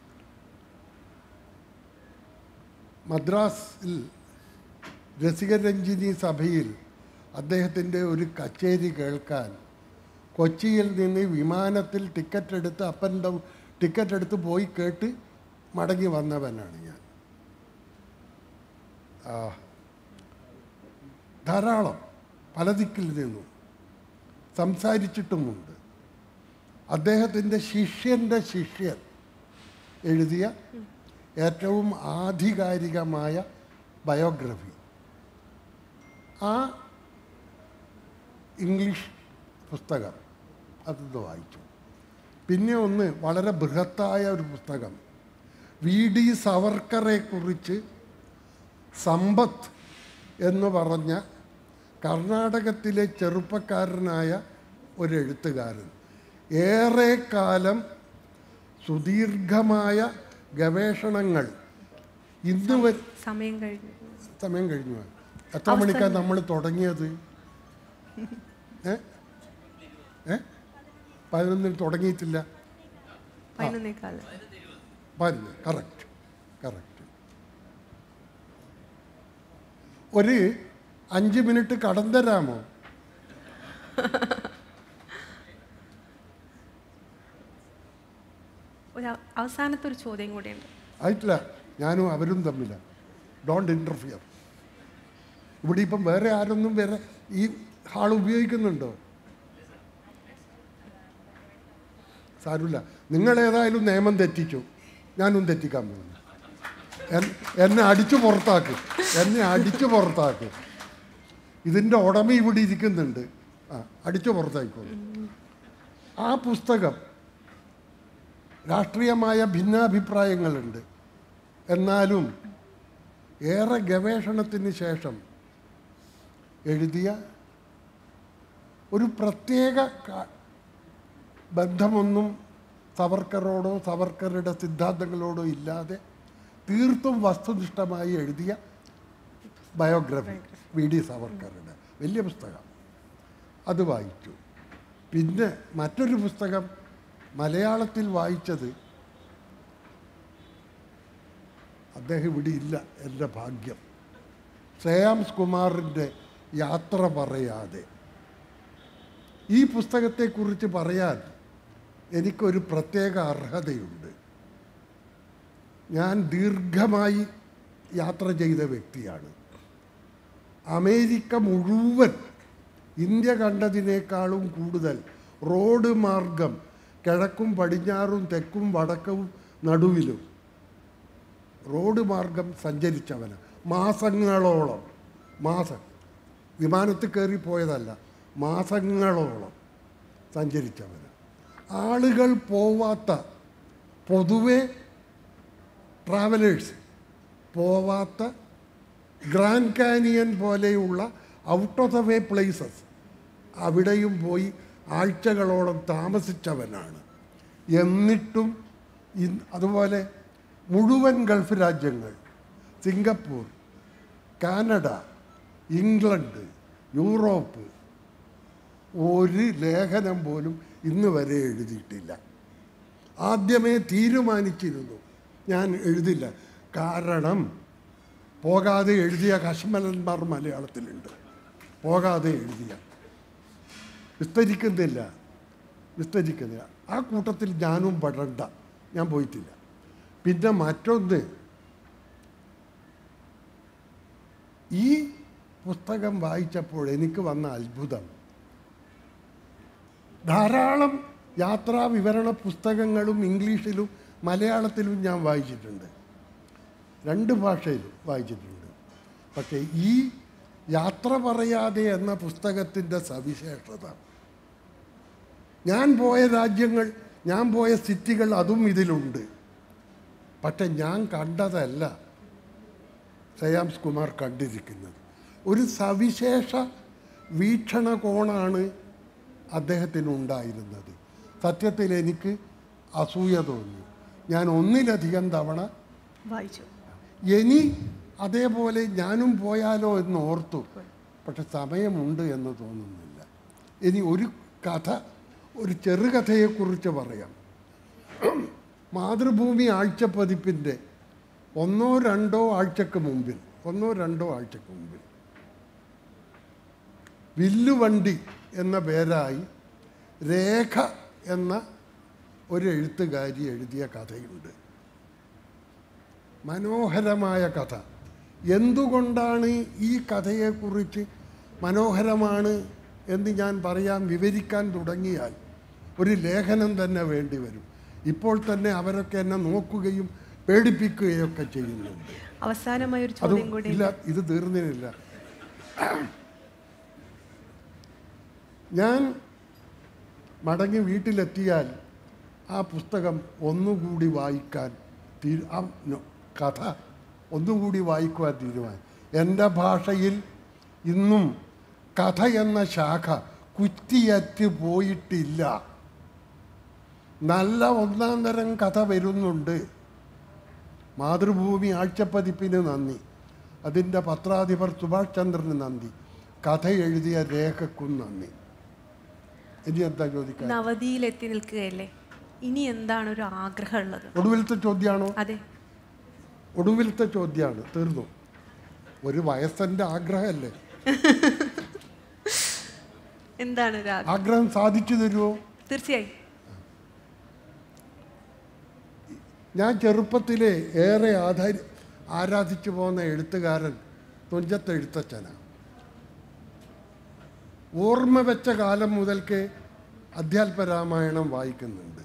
Speaker 2: മദ്രാസിൽ രസികരഞ്ജിനി സഭയിൽ അദ്ദേഹത്തിൻ്റെ ഒരു കച്ചേരി കേൾക്കാൻ കൊച്ചിയിൽ നിന്ന് വിമാനത്തിൽ ടിക്കറ്റ് എടുത്ത് അപ്പൻ ഡൗൺ ടിക്കറ്റ് എടുത്ത് പോയി കേട്ട് മടങ്ങി വന്നവനാണ് ഞാൻ ആ, ധാരാളം പല ദിക്കിൽ നിന്നും സംസാരിച്ചിട്ടുമുണ്ട് അദ്ദേഹത്തിൻ്റെ ശിഷ്യൻ്റെ ശിഷ്യൻ എഴുതിയ ഏറ്റവും ആധികാരികമായ ബയോഗ്രഫി ആ ഇംഗ്ലീഷ് പുസ്തകം അതൊന്ന് വായിച്ചു പിന്നെ ഒന്ന് വളരെ ബൃഹത്തായ ഒരു പുസ്തകം വി ഡി സവർക്കറെ കുറിച്ച് സമ്പത്ത് എന്ന് പറഞ്ഞ കർണാടകത്തിലെ ചെറുപ്പക്കാരനായ ഒരു എഴുത്തുകാരൻ ഏറെ കാലം സുദീർഘമായ ഗവേഷണങ്ങൾ ഇന്ന് വരെ
Speaker 1: സമയം കഴിഞ്ഞു
Speaker 2: സമയം കഴിഞ്ഞു എത്ര മണിക്കാണ് നമ്മൾ തുടങ്ങിയത് ഏ ഏ പതിനൊന്നിന് തുടങ്ങിയിട്ടില്ല
Speaker 1: പതിനൊന്നേക്കാല്
Speaker 2: പതിനൊന്ന് കറക്റ്റ് കറക്റ്റ് ഒരു അഞ്ച് മിനിറ്റ് കടം തരാമോ
Speaker 1: ഒരു അവ- അവസാനത്തെ ഒരു ചോദ്യം കൂടിയുണ്ട്
Speaker 2: ആയിട്ടില്ല ഞാനും അവരും തമ്മില ഡോണ്ട് ഇൻ്റർഫിയർ ഇവിടെ ഇപ്പം വേറെ ആരൊന്നും വേറെ ഈ ഹാൾ ഉപയോഗിക്കുന്നുണ്ടോ സാരമില്ല നിങ്ങൾ ഏതായാലും നിയമം തെറ്റിച്ചു ഞാനും തെറ്റിക്കാൻ പോകുന്നു എൻ- എന്നെ അടിച്ചു പുറത്താക്കും എന്നെ അടിച്ചു പുറത്താക്കും ഇതിൻ്റെ ഉടമ ഇവിടെ ഇരിക്കുന്നുണ്ട് ആ അടിച്ചു പുറത്തായിക്കോളൂ ആ പുസ്തകം രാഷ്ട്രീയമായ ഭിന്നാഭിപ്രായങ്ങളുണ്ട് എന്നാലും ഏറെ ഗവേഷണത്തിന് ശേഷം എഴുതിയ ഒരു പ്രത്യേക ക- ബന്ധമൊന്നും സവർക്കറോടോ സവർക്കറുടെ സിദ്ധാന്തങ്ങളോടോ ഇല്ലാതെ തീർത്തും വസ്തുനിഷ്ഠമായി എഴുതിയ ബയോഗ്രഫി വി ഡി സാവർക്കറുടെ വലിയ പുസ്തകം അത് വായിച്ചു പിന്നെ മറ്റൊരു പുസ്തകം മലയാളത്തിൽ വായിച്ചത് അദ്ദേഹം ഇവിടെ ഇല്ല എൻ്റെ ഭാഗ്യം ശ്രേയാംസ് കുമാറിൻ്റെ യാത്ര പറയാതെ ഈ പുസ്തകത്തെക്കുറിച്ച് പറയാൻ എനിക്കൊരു പ്രത്യേക അർഹതയുണ്ട് ഞാൻ ദീർഘമായി യാത്ര ചെയ്ത വ്യക്തിയാണ് അമേരിക്ക മുഴുവൻ ഇന്ത്യ കണ്ടതിനേക്കാളും കൂടുതൽ റോഡ് മാർഗം കിഴക്കും പടിഞ്ഞാറും തെക്കും വടക്കും നടുവിലും റോഡ് മാർഗം സഞ്ചരിച്ചവന് മാസങ്ങളോളം മാസം വിമാനത്തിൽ കയറി പോയതല്ല മാസങ്ങളോളം സഞ്ചരിച്ചവന് ആളുകൾ പോവാത്ത പൊതുവെ ട്രാവലേഴ്സ് പോവാത്ത ഗ്രാൻഡ് കാനിയൻ പോലെയുള്ള out of the way places അവിടെയും പോയി ആഴ്ചകളോളം താമസിച്ചവനാണ് എന്നിട്ടും ഇൻ- അതുപോലെ മുഴുവൻ ഗൾഫ് രാജ്യങ്ങൾ സിംഗപ്പൂർ കാനഡ ഇംഗ്ലണ്ട് യൂറോപ്പ് ഒരു ലേഖനം പോലും ഇന്ന് വരെ എഴുതിയിട്ടില്ല ആദ്യമേ തീരുമാനിച്ചിരുന്നു ഞാൻ എഴുതില്ല കാരണം പോകാതെ എഴുതിയ കശ്മലന്മാർ മലയാളത്തിലുണ്ട് പോകാതെ എഴുതിയ വിസ്തരിക്കുന്നില്ല വിസ്തരിക്കുന്നില്ല ആ കൂട്ടത്തിൽ ഞാനും പെടണ്ട ഞാൻ പോയിട്ടില്ല പിന്നെ മറ്റൊന്ന് ഈ പുസ്തകം വായിച്ചപ്പോൾ എനിക്ക് വന്ന അത്ഭുതം ധാരാളം യാത്രാ വിവരണ പുസ്തകങ്ങളും ഇംഗ്ലീഷിലും മലയാളത്തിലും ഞാൻ വായിച്ചിട്ടുണ്ട് രണ്ട് ഭാഷയിലും വായിച്ചിട്ടുണ്ട് പക്ഷേ ഈ യാത്ര പറയാതെ എന്ന പുസ്തകത്തിൻ്റെ സവിശേഷത ഞാൻ പോയ രാജ്യങ്ങൾ ഞാൻ പോയ സിറ്റികൾ അതും ഇതിലുണ്ട് പക്ഷെ ഞാൻ കണ്ടതല്ല ശ്രേയാംസ് കുമാർ കണ്ടിരിക്കുന്നത് ഒരു സവിശേഷ വീക്ഷണകോണാണ് അദ്ദേഹത്തിനുണ്ടായിരുന്നത് സത്യത്തിൽ എനിക്ക് അസൂയ തോന്നി ഞാൻ ഒന്നിലധികം തവണ
Speaker 1: വായിച്ചു
Speaker 2: ഇനി അതേപോലെ ഞാനും പോയാലോ എന്ന് ഓർത്തു പക്ഷെ സമയമുണ്ട് എന്ന് തോന്നുന്നില്ല ഇനി ഒരു കഥ ഒരു ചെറുകഥയെക്കുറിച്ച് പറയാം മാതൃഭൂമി ആഴ്ചപ്പതിപ്പിൻ്റെ ഒന്നോ രണ്ടോ ആഴ്ചക്ക് മുമ്പിൽ ഒന്നോ രണ്ടോ ആഴ്ചക്ക് മുമ്പിൽ വില്ലുവണ്ടി എന്ന പേരായി രേഖ എന്ന ഒരു എഴുത്തുകാരി എഴുതിയ കഥയുണ്ട് മനോഹരമായ കഥ എന്തുകൊണ്ടാണ് ഈ കഥയെക്കുറിച്ച് മനോഹരമാണ് എന്ന് ഞാൻ പറയാൻ വിവരിക്കാൻ തുടങ്ങിയാൽ ഒരു ലേഖനം തന്നെ വേണ്ടി വരും ഇപ്പോൾ തന്നെ അവരൊക്കെ എന്നെ നോക്കുകയും പേടിപ്പിക്കുകയൊക്കെ ചെയ്യുന്നുണ്ട്
Speaker 1: അവസാനമായ ഒരു
Speaker 2: അത്
Speaker 1: ചോദ്യം കൂടി
Speaker 2: ഇല്ല ഇത് തീർന്നില്ല ഞാൻ മടങ്ങി വീട്ടിലെത്തിയാൽ ആ പുസ്തകം ഒന്നുകൂടി വായിക്കാൻ തീ ആ നോ- കഥ ഒന്നുകൂടി വായിക്കുവാൻ തീരുമാനം എൻ്റെ ഭാഷയിൽ ഇന്നും കഥ എന്ന ശാഖ കുറ്റിയറ്റ് പോയിട്ടില്ല നല്ല ഒന്നാം തരം കഥ വരുന്നുണ്ട് മാതൃഭൂമി ആഴ്ചപ്പതിപ്പിന് നന്ദി അതിൻ്റെ പത്രാധിപർ സുഭാഷ് ചന്ദ്രന് നന്ദി കഥ എഴുതിയ രേഖക്കും നന്ദി ഇനി എന്താ ചോദിക്കാൻ
Speaker 1: നവതിയിൽ എത്തി നിൽക്കുകയല്ലേ ഇനി എന്താണ് ഒരു ആഗ്രഹം ഉള്ളത്
Speaker 2: ഒടുവിലത്തെ ചോദ്യമാണോ
Speaker 1: അതെ
Speaker 2: ഒടുവിലത്തെ ചോദ്യമാണ് തീർന്നു ഒരു വയസ്സൻ്റെ ആഗ്രഹമല്ലേ
Speaker 1: എന്താണ് ഒരു ആഗ്രഹം
Speaker 2: ആഗ്രഹം സാധിച്ചു തരുമോ
Speaker 1: തീർച്ചയായും
Speaker 2: ഞാൻ ചെറുപ്പത്തിലെ ഏറെ ആധാരി ആരാധിച്ചു പോകുന്ന എഴുത്തുകാരൻ തുഞ്ചത്ത് എഴുത്തച്ഛനാണ് ഓർമ്മ വെച്ച കാലം മുതൽക്ക് അധ്യാത്മരാമായണം വായിക്കുന്നുണ്ട്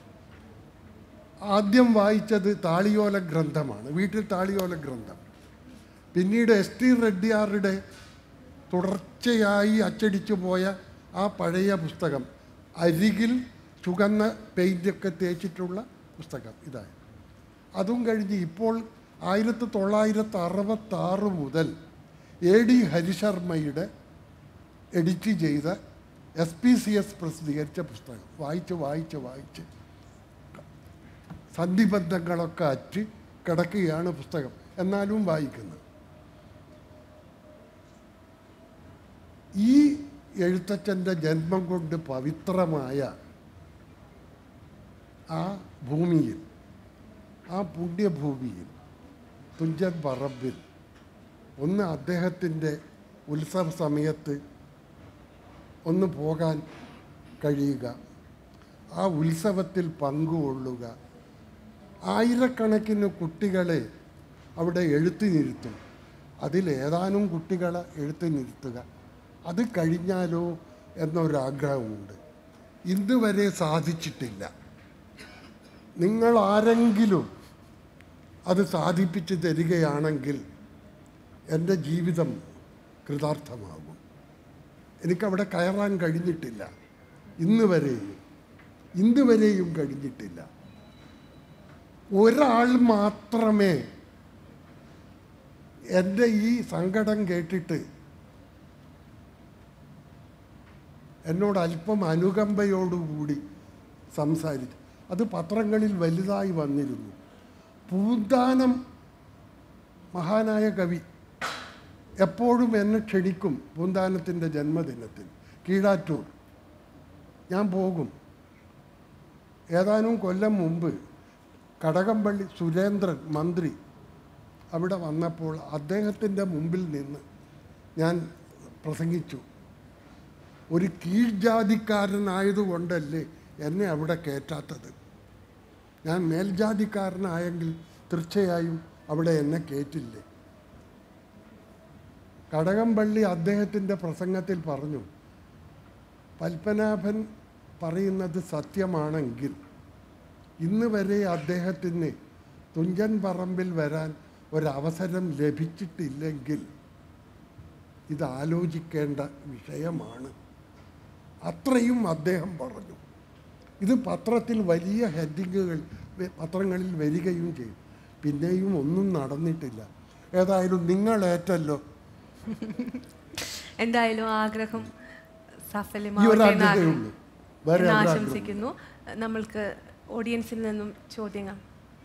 Speaker 2: ആദ്യം വായിച്ചത് താളിയോല ഗ്രന്ഥമാണ് വീട്ടിൽ താളിയോല ഗ്രന്ഥം പിന്നീട് എസ് ടി റെഡ്ഡിയാറുടെ തുടർച്ചയായി അച്ചടിച്ചു പോയ ആ പഴയ പുസ്തകം അരികിൽ ചുവന്ന പെയിൻ്റൊക്കെ തേച്ചിട്ടുള്ള പുസ്തകം ഇതായി അതും കഴിഞ്ഞ് ഇപ്പോൾ ആയിരത്തി തൊള്ളായിരത്തി അറുപത്താറ് മുതൽ എ ഡി ഹരിശർമ്മയുടെ എഡിറ്റ് ചെയ്ത എസ് പി സി എസ് പ്രസിദ്ധീകരിച്ച പുസ്തകം വായിച്ച് വായിച്ച് വായിച്ച് സന്ധിബന്ധങ്ങളൊക്കെ അറ്റ് കിടക്കുകയാണ് പുസ്തകം എന്നാലും വായിക്കുന്നത് ഈ എഴുത്തച്ഛൻ്റെ ജന്മം കൊണ്ട് പവിത്രമായ ആ ഭൂമിയിൽ ആ പുണ്യഭൂമിയിൽ തുഞ്ചൻ പറമ്പിൽ ഒന്ന് അദ്ദേഹത്തിൻ്റെ ഉത്സവ സമയത്ത് ഒന്ന് പോകാൻ കഴിയുക ആ ഉത്സവത്തിൽ പങ്കുകൊള്ളുക ആയിരക്കണക്കിന് കുട്ടികളെ അവിടെ എഴുത്തിനിരുത്തും അതിലേതാനും കുട്ടികളെ എഴുത്തിനിരുത്തുക അത് കഴിഞ്ഞാലോ എന്നൊരാഗ്രഹമുണ്ട് ഇന്ന് വരെ സാധിച്ചിട്ടില്ല നിങ്ങൾ ആരെങ്കിലും അത് സാധിപ്പിച്ചു തരികയാണെങ്കിൽ എൻ്റെ ജീവിതം കൃതാർത്ഥമാകും എനിക്കവിടെ കയറാൻ കഴിഞ്ഞിട്ടില്ല ഇന്ന് വരെയും ഇന്ന് വരെയും കഴിഞ്ഞിട്ടില്ല ഒരാൾ മാത്രമേ എൻ്റെ ഈ സങ്കടം കേട്ടിട്ട് എന്നോട് അല്പം അനുകമ്പയോടുകൂടി സംസാരിച്ചു അത് പത്രങ്ങളിൽ വലുതായി വന്നിരുന്നു പൂന്താനം മഹാനായ കവി എപ്പോഴും എന്നെ ക്ഷണിക്കും പൂന്താനത്തിൻ്റെ ജന്മദിനത്തിൽ കീഴാറ്റൂർ ഞാൻ പോകും ഏതാനും കൊല്ലം മുമ്പ് കടകംപള്ളി സുരേന്ദ്രൻ മന്ത്രി അവിടെ വന്നപ്പോൾ അദ്ദേഹത്തിൻ്റെ മുമ്പിൽ നിന്ന് ഞാൻ പ്രസംഗിച്ചു ഒരു കീഴ്ജാതിക്കാരനായതുകൊണ്ടല്ലേ എന്നെ അവിടെ കയറ്റാത്തത് ഞാൻ മേൽജാതിക്കാരനായെങ്കിൽ തീർച്ചയായും അവിടെ എന്നെ കയറ്റില്ലേ കടകംപള്ളി അദ്ദേഹത്തിൻ്റെ പ്രസംഗത്തിൽ പറഞ്ഞു പത്മനാഭൻ പറയുന്നത് സത്യമാണെങ്കിൽ ഇന്ന് വരെ അദ്ദേഹത്തിന് തുഞ്ചൻ പറമ്പിൽ വരാൻ ഒരവസരം ലഭിച്ചിട്ടില്ലെങ്കിൽ ഇത് ആലോചിക്കേണ്ട വിഷയമാണ് അത്രയും അദ്ദേഹം പറഞ്ഞു ഇത് പത്രത്തിൽ വലിയ ഹെഡിങ്ങുകൾ പത്രങ്ങളിൽ വരികയും ചെയ്തു പിന്നെയും ഒന്നും നടന്നിട്ടില്ല ഏതായാലും നിങ്ങളേറ്റല്ലോ
Speaker 1: എന്തായാലും ആഗ്രഹം
Speaker 2: ഈ ഒരു
Speaker 1: സഫലമാവട്ടെ എന്ന്
Speaker 2: ആഗ്രഹമേ ഉള്ളൂ വേറെ
Speaker 1: എന്ന്
Speaker 2: ഒരു ആഗ്രഹവും
Speaker 1: ആശംസിക്കുന്നു നമ്മൾക്ക് ഓഡിയൻസിൽ നിന്നും ചോദ്യങ്ങൾ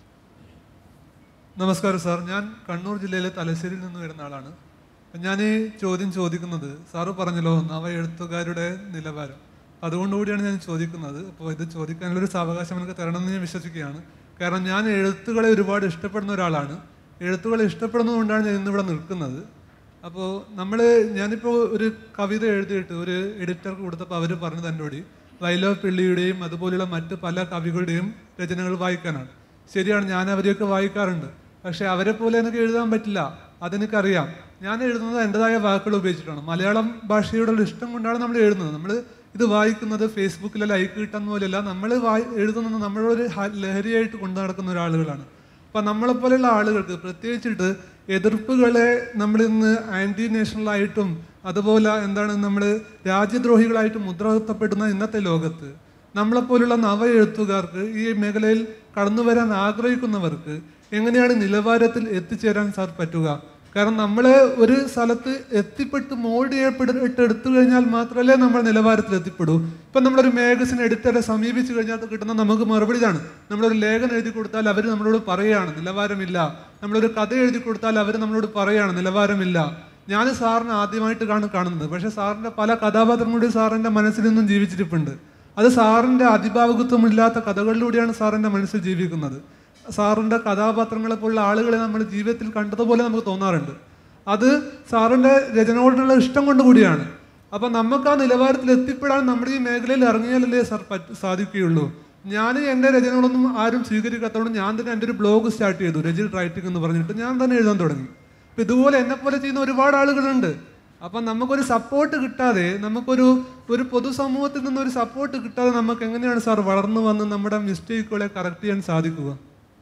Speaker 3: നമസ്കാരം സാർ ഞാൻ കണ്ണൂർ ജില്ലയിലെ തലശ്ശേരിയിൽ നിന്ന് വരുന്ന ആളാണ് അപ്പം ഞാൻ ഈ ചോദ്യം ചോദിക്കുന്നത് സാറ് പറഞ്ഞല്ലോ നവ എഴുത്തുകാരുടെ നിലവാരം അതുകൊണ്ടുകൂടിയാണ് ഞാൻ ചോദിക്കുന്നത് അപ്പോൾ ഇത് ചോദിക്കാനുള്ളൊരു സാവകാശം എനിക്ക് തരണമെന്ന് ഞാൻ വിശ്വസിക്കുകയാണ് കാരണം ഞാൻ എഴുത്തുകളെ ഒരുപാട് ഇഷ്ടപ്പെടുന്ന ഒരാളാണ് എഴുത്തുകളെ ഇഷ്ടപ്പെടുന്നതുകൊണ്ടാണ് ഞാൻ ഇന്നിവിടെ നിൽക്കുന്നത് അപ്പോൾ നമ്മൾ ഞാനിപ്പോൾ ഒരു കവിത എഴുതിയിട്ട് ഒരു എഡിറ്റർക്ക് കൊടുത്തപ്പോൾ അവർ പറഞ്ഞത് എന്നോട് വൈലോ പിള്ളിയുടെയും അതുപോലെയുള്ള മറ്റ് പല കവികളുടെയും രചനകൾ വായിക്കാനാണ് ശരിയാണ് ഞാൻ അവരെയൊക്കെ വായിക്കാറുണ്ട് പക്ഷെ അവരെ പോലെ എനിക്ക് എഴുതാൻ പറ്റില്ല അതെനിക്കറിയാം ഞാൻ എഴുതുന്നത് എൻ്റെതായ വാക്കുകൾ ഉപയോഗിച്ചിട്ടാണ് മലയാളം ഭാഷയോടുള്ള ഇഷ്ടം കൊണ്ടാണ് നമ്മൾ എഴുതുന്നത് നമ്മൾ ഇത് വായിക്കുന്നത് ഫേസ്ബുക്കിലെ ലൈക്ക് കിട്ടുന്ന പോലെയല്ല നമ്മൾ വായി എഴുതുന്നത് നമ്മളൊരു ഹ- ലഹരിയായിട്ട് കൊണ്ടു നടക്കുന്ന ഒരാളുകളാണ് അപ്പം നമ്മളെപ്പോലെയുള്ള ആളുകൾക്ക് പ്രത്യേകിച്ചിട്ട് എതിർപ്പുകളെ നമ്മൾ ഇന്ന് ആൻറ്റി നാഷണലായിട്ടും അതുപോലെ എന്താണ് നമ്മൾ രാജ്യദ്രോഹികളായിട്ട് മുദ്രകുത്തപ്പെടുന്ന ഇന്നത്തെ ലോകത്ത് നമ്മളെപ്പോലുള്ള നവ എഴുത്തുകാർക്ക് ഈ മേഖലയിൽ കടന്നു വരാൻ ആഗ്രഹിക്കുന്നവർക്ക് എങ്ങനെയാണ് നിലവാരത്തിൽ എത്തിച്ചേരാൻ സാർ പറ്റുക കാരണം നമ്മൾ ഒരു സ്ഥലത്ത് എത്തിപ്പെട്ട് മോൾഡ് ചെയ്യപ്പെട്ട് എടുത്തു കഴിഞ്ഞാൽ മാത്രമല്ലേ നമ്മൾ നിലവാരത്തിൽ എത്തിപ്പെടൂ ഇപ്പം നമ്മളൊരു മാഗസിൻ എഡിറ്ററെ സമീപിച്ചു കഴിഞ്ഞാൽ കിട്ടുന്ന നമുക്ക് മറുപടി ഇതാണ് നമ്മളൊരു ലേഖനം എഴുതി കൊടുത്താൽ അവർ നമ്മളോട് പറയുകയാണ് നിലവാരമില്ല നമ്മളൊരു കഥ എഴുതി കൊടുത്താൽ അവർ നമ്മളോട് പറയുകയാണ് നിലവാരമില്ല ഞാൻ സാറിനെ ആദ്യമായിട്ടാണ് കാണുന്നത് പക്ഷേ സാറിൻ്റെ പല കഥാപാത്രങ്ങളുടെയും സാറിൻ്റെ മനസ്സിൽ നിന്നും ജീവിച്ചിരിപ്പുണ്ട് അത് സാറിൻ്റെ അതിഭാവകത്വമില്ലാത്ത കഥകളിലൂടെയാണ് സാറിൻ്റെ മനസ്സിൽ ജീവിക്കുന്നത് സാറിൻ്റെ കഥാപാത്രങ്ങളെ പോലുള്ള ആളുകളെ നമ്മൾ ജീവിതത്തിൽ കണ്ടതുപോലെ നമുക്ക് തോന്നാറുണ്ട് അത് സാറിൻ്റെ രചനയോടുള്ള ഇഷ്ടം കൊണ്ട് കൂടിയാണ് അപ്പം നമുക്ക് ആ നിലവാരത്തിൽ എത്തിപ്പെടാൻ നമ്മുടെ ഈ മേഖലയിൽ ഇറങ്ങിയാലല്ലേ സാർ പറ്റ സാധിക്കുകയുള്ളൂ ഞാൻ എൻ്റെ രചനകളൊന്നും ആരും സ്വീകരിക്കാത്തതുകൊണ്ട് ഞാൻ തന്നെ എൻ്റെ ഒരു ബ്ലോഗ് സ്റ്റാർട്ട് ചെയ്തു രജിൽ റൈറ്റിംഗ് എന്ന് പറഞ്ഞിട്ട് ഞാൻ തന്നെ എഴുതാൻ തുടങ്ങി അപ്പം ഇതുപോലെ എന്നെ പോലെ ചെയ്യുന്ന ഒരുപാട് ആളുകളുണ്ട് അപ്പം നമുക്കൊരു സപ്പോർട്ട് കിട്ടാതെ നമുക്കൊരു ഒരു പൊതുസമൂഹത്തിൽ നിന്ന് ഒരു സപ്പോർട്ട് കിട്ടാതെ നമുക്ക് എങ്ങനെയാണ് സാർ വളർന്നു വന്ന് നമ്മുടെ മിസ്റ്റേക്കുകളെ കറക്റ്റ് ചെയ്യാൻ സാധിക്കുക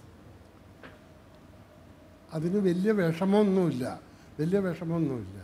Speaker 2: അതിന് വലിയ വിഷമമൊന്നുമില്ല വലിയ വിഷമമൊന്നുമില്ല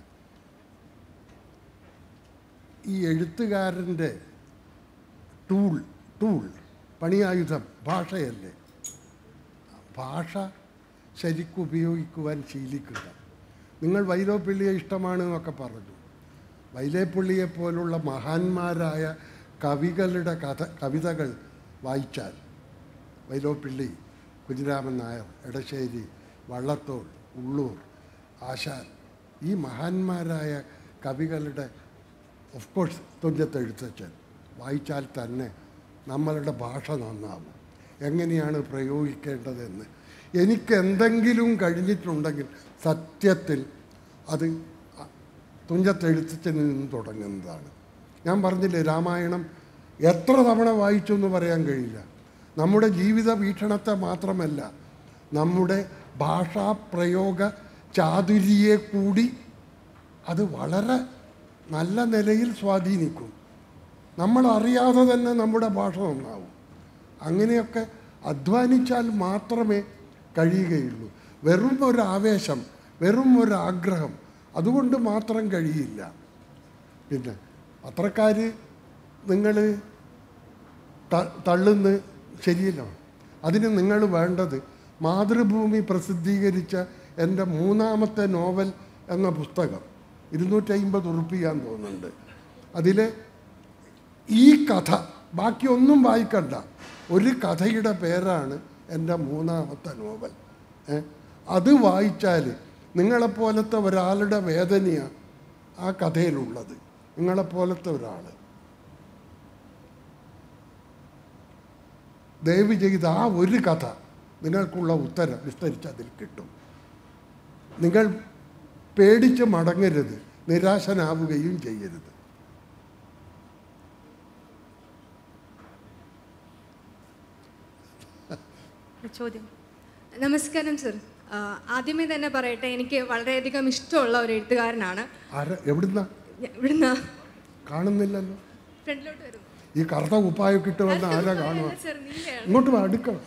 Speaker 2: ഈ എഴുത്തുകാരൻ്റെ ടൂൾ ടൂൾ പണിയായുധം ഭാഷയല്ലേ ഭാഷ ശരിക്കും ഉപയോഗിക്കുവാൻ ശീലിക്കുക നിങ്ങൾ വൈലോപ്പിള്ളിയെ ഇഷ്ടമാണ് എന്നൊക്കെ പറഞ്ഞു വൈലേപ്പുള്ളിയെ പോലുള്ള മഹാന്മാരായ കവികളുടെ കഥ കവിതകൾ വായിച്ചാൽ വൈലോപ്പിള്ളി കുഞ്ഞിരാമൻ നായർ എടശ്ശേരി വള്ളത്തോൾ ഉള്ളൂർ ആശാൻ ഈ മഹാന്മാരായ കവികളുടെ ഓഫ് കോഴ്സ് തുഞ്ചത്ത് എഴുത്തച്ഛൻ വായിച്ചാൽ തന്നെ നമ്മളുടെ ഭാഷ നന്നാവും എങ്ങനെയാണ് പ്രയോഗിക്കേണ്ടതെന്ന് എനിക്ക് എന്തെങ്കിലും കഴിഞ്ഞിട്ടുണ്ടെങ്കിൽ സത്യത്തിൽ അത് തുഞ്ചത്ത് എഴുത്തച്ഛനിൽ നിന്ന് തുടങ്ങുന്നതാണ് ഞാൻ പറഞ്ഞില്ലേ രാമായണം എത്ര തവണ വായിച്ചു എന്ന് പറയാൻ കഴിയില്ല നമ്മുടെ ജീവിത വീക്ഷണത്തെ മാത്രമല്ല നമ്മുടെ ഭാഷാപ്രയോഗ ചാതുരിയെ കൂടി അത് വളരെ നല്ല നിലയിൽ സ്വാധീനിക്കും നമ്മൾ അറിയാതെ തന്നെ നമ്മുടെ ഭാഷ നന്നാവും അങ്ങനെയൊക്കെ അധ്വാനിച്ചാൽ മാത്രമേ കഴിയുകയുള്ളൂ വെറും ഒരു ആവേശം വെറും ഒരു ആഗ്രഹം അതുകൊണ്ട് മാത്രം കഴിയില്ല പിന്നെ പത്രക്കാർ നിങ്ങൾ തള്ളുന്ന ശരിയല്ല അതിന് നിങ്ങൾ വേണ്ടത് മാതൃഭൂമി പ്രസിദ്ധീകരിച്ച എൻ്റെ മൂന്നാമത്തെ നോവൽ എന്ന പുസ്തകം ഇരുന്നൂറ്റമ്പത് ഉറുപ്പിയാൻ തോന്നുന്നുണ്ട് അതിൽ ഈ കഥ ബാക്കിയൊന്നും വായിക്കണ്ട ഒരു കഥയുടെ പേരാണ് എൻ്റെ മൂന്നാമത്തെ നോവൽ ഏ? അത് വായിച്ചാൽ നിങ്ങളെപ്പോലത്തെ ഒരാളുടെ വേദനയാണ് ആ കഥയിലുള്ളത് നിങ്ങളെപ്പോലത്തെ ഒരാൾ ദയവ് ചെയ്ത് ആ ഒരു കഥ നിങ്ങൾക്കുള്ള ഉത്തരം വിസ്തരിച്ച് അതിൽ കിട്ടും നിങ്ങൾ പേടിച്ച് മടങ്ങരുത് നിരാശനാവുകയും ചെയ്യരുത്
Speaker 1: ചോദ്യം
Speaker 4: നമസ്കാരം സർ ആ, ആദ്യമേ തന്നെ പറയട്ടെ എനിക്ക് വളരെയധികം ഇഷ്ടമുള്ള ഒരു എഴുത്തുകാരനാണ്
Speaker 2: ആര എവിടുന്ന
Speaker 4: ഞാൻ ഇവിടുന്ന്
Speaker 2: കാണുന്നില്ലല്ലോ
Speaker 4: ഫ്രണ്ടിലോട്ട് വരുന്നു
Speaker 2: ഈ കറുത്ത കുപ്പായൊക്കെ ഇട്ട് വന്ന ആരാ കാണുക
Speaker 4: സർ നീയാണ്
Speaker 2: ഇങ്ങോട്ട് വാ അടുക്കണം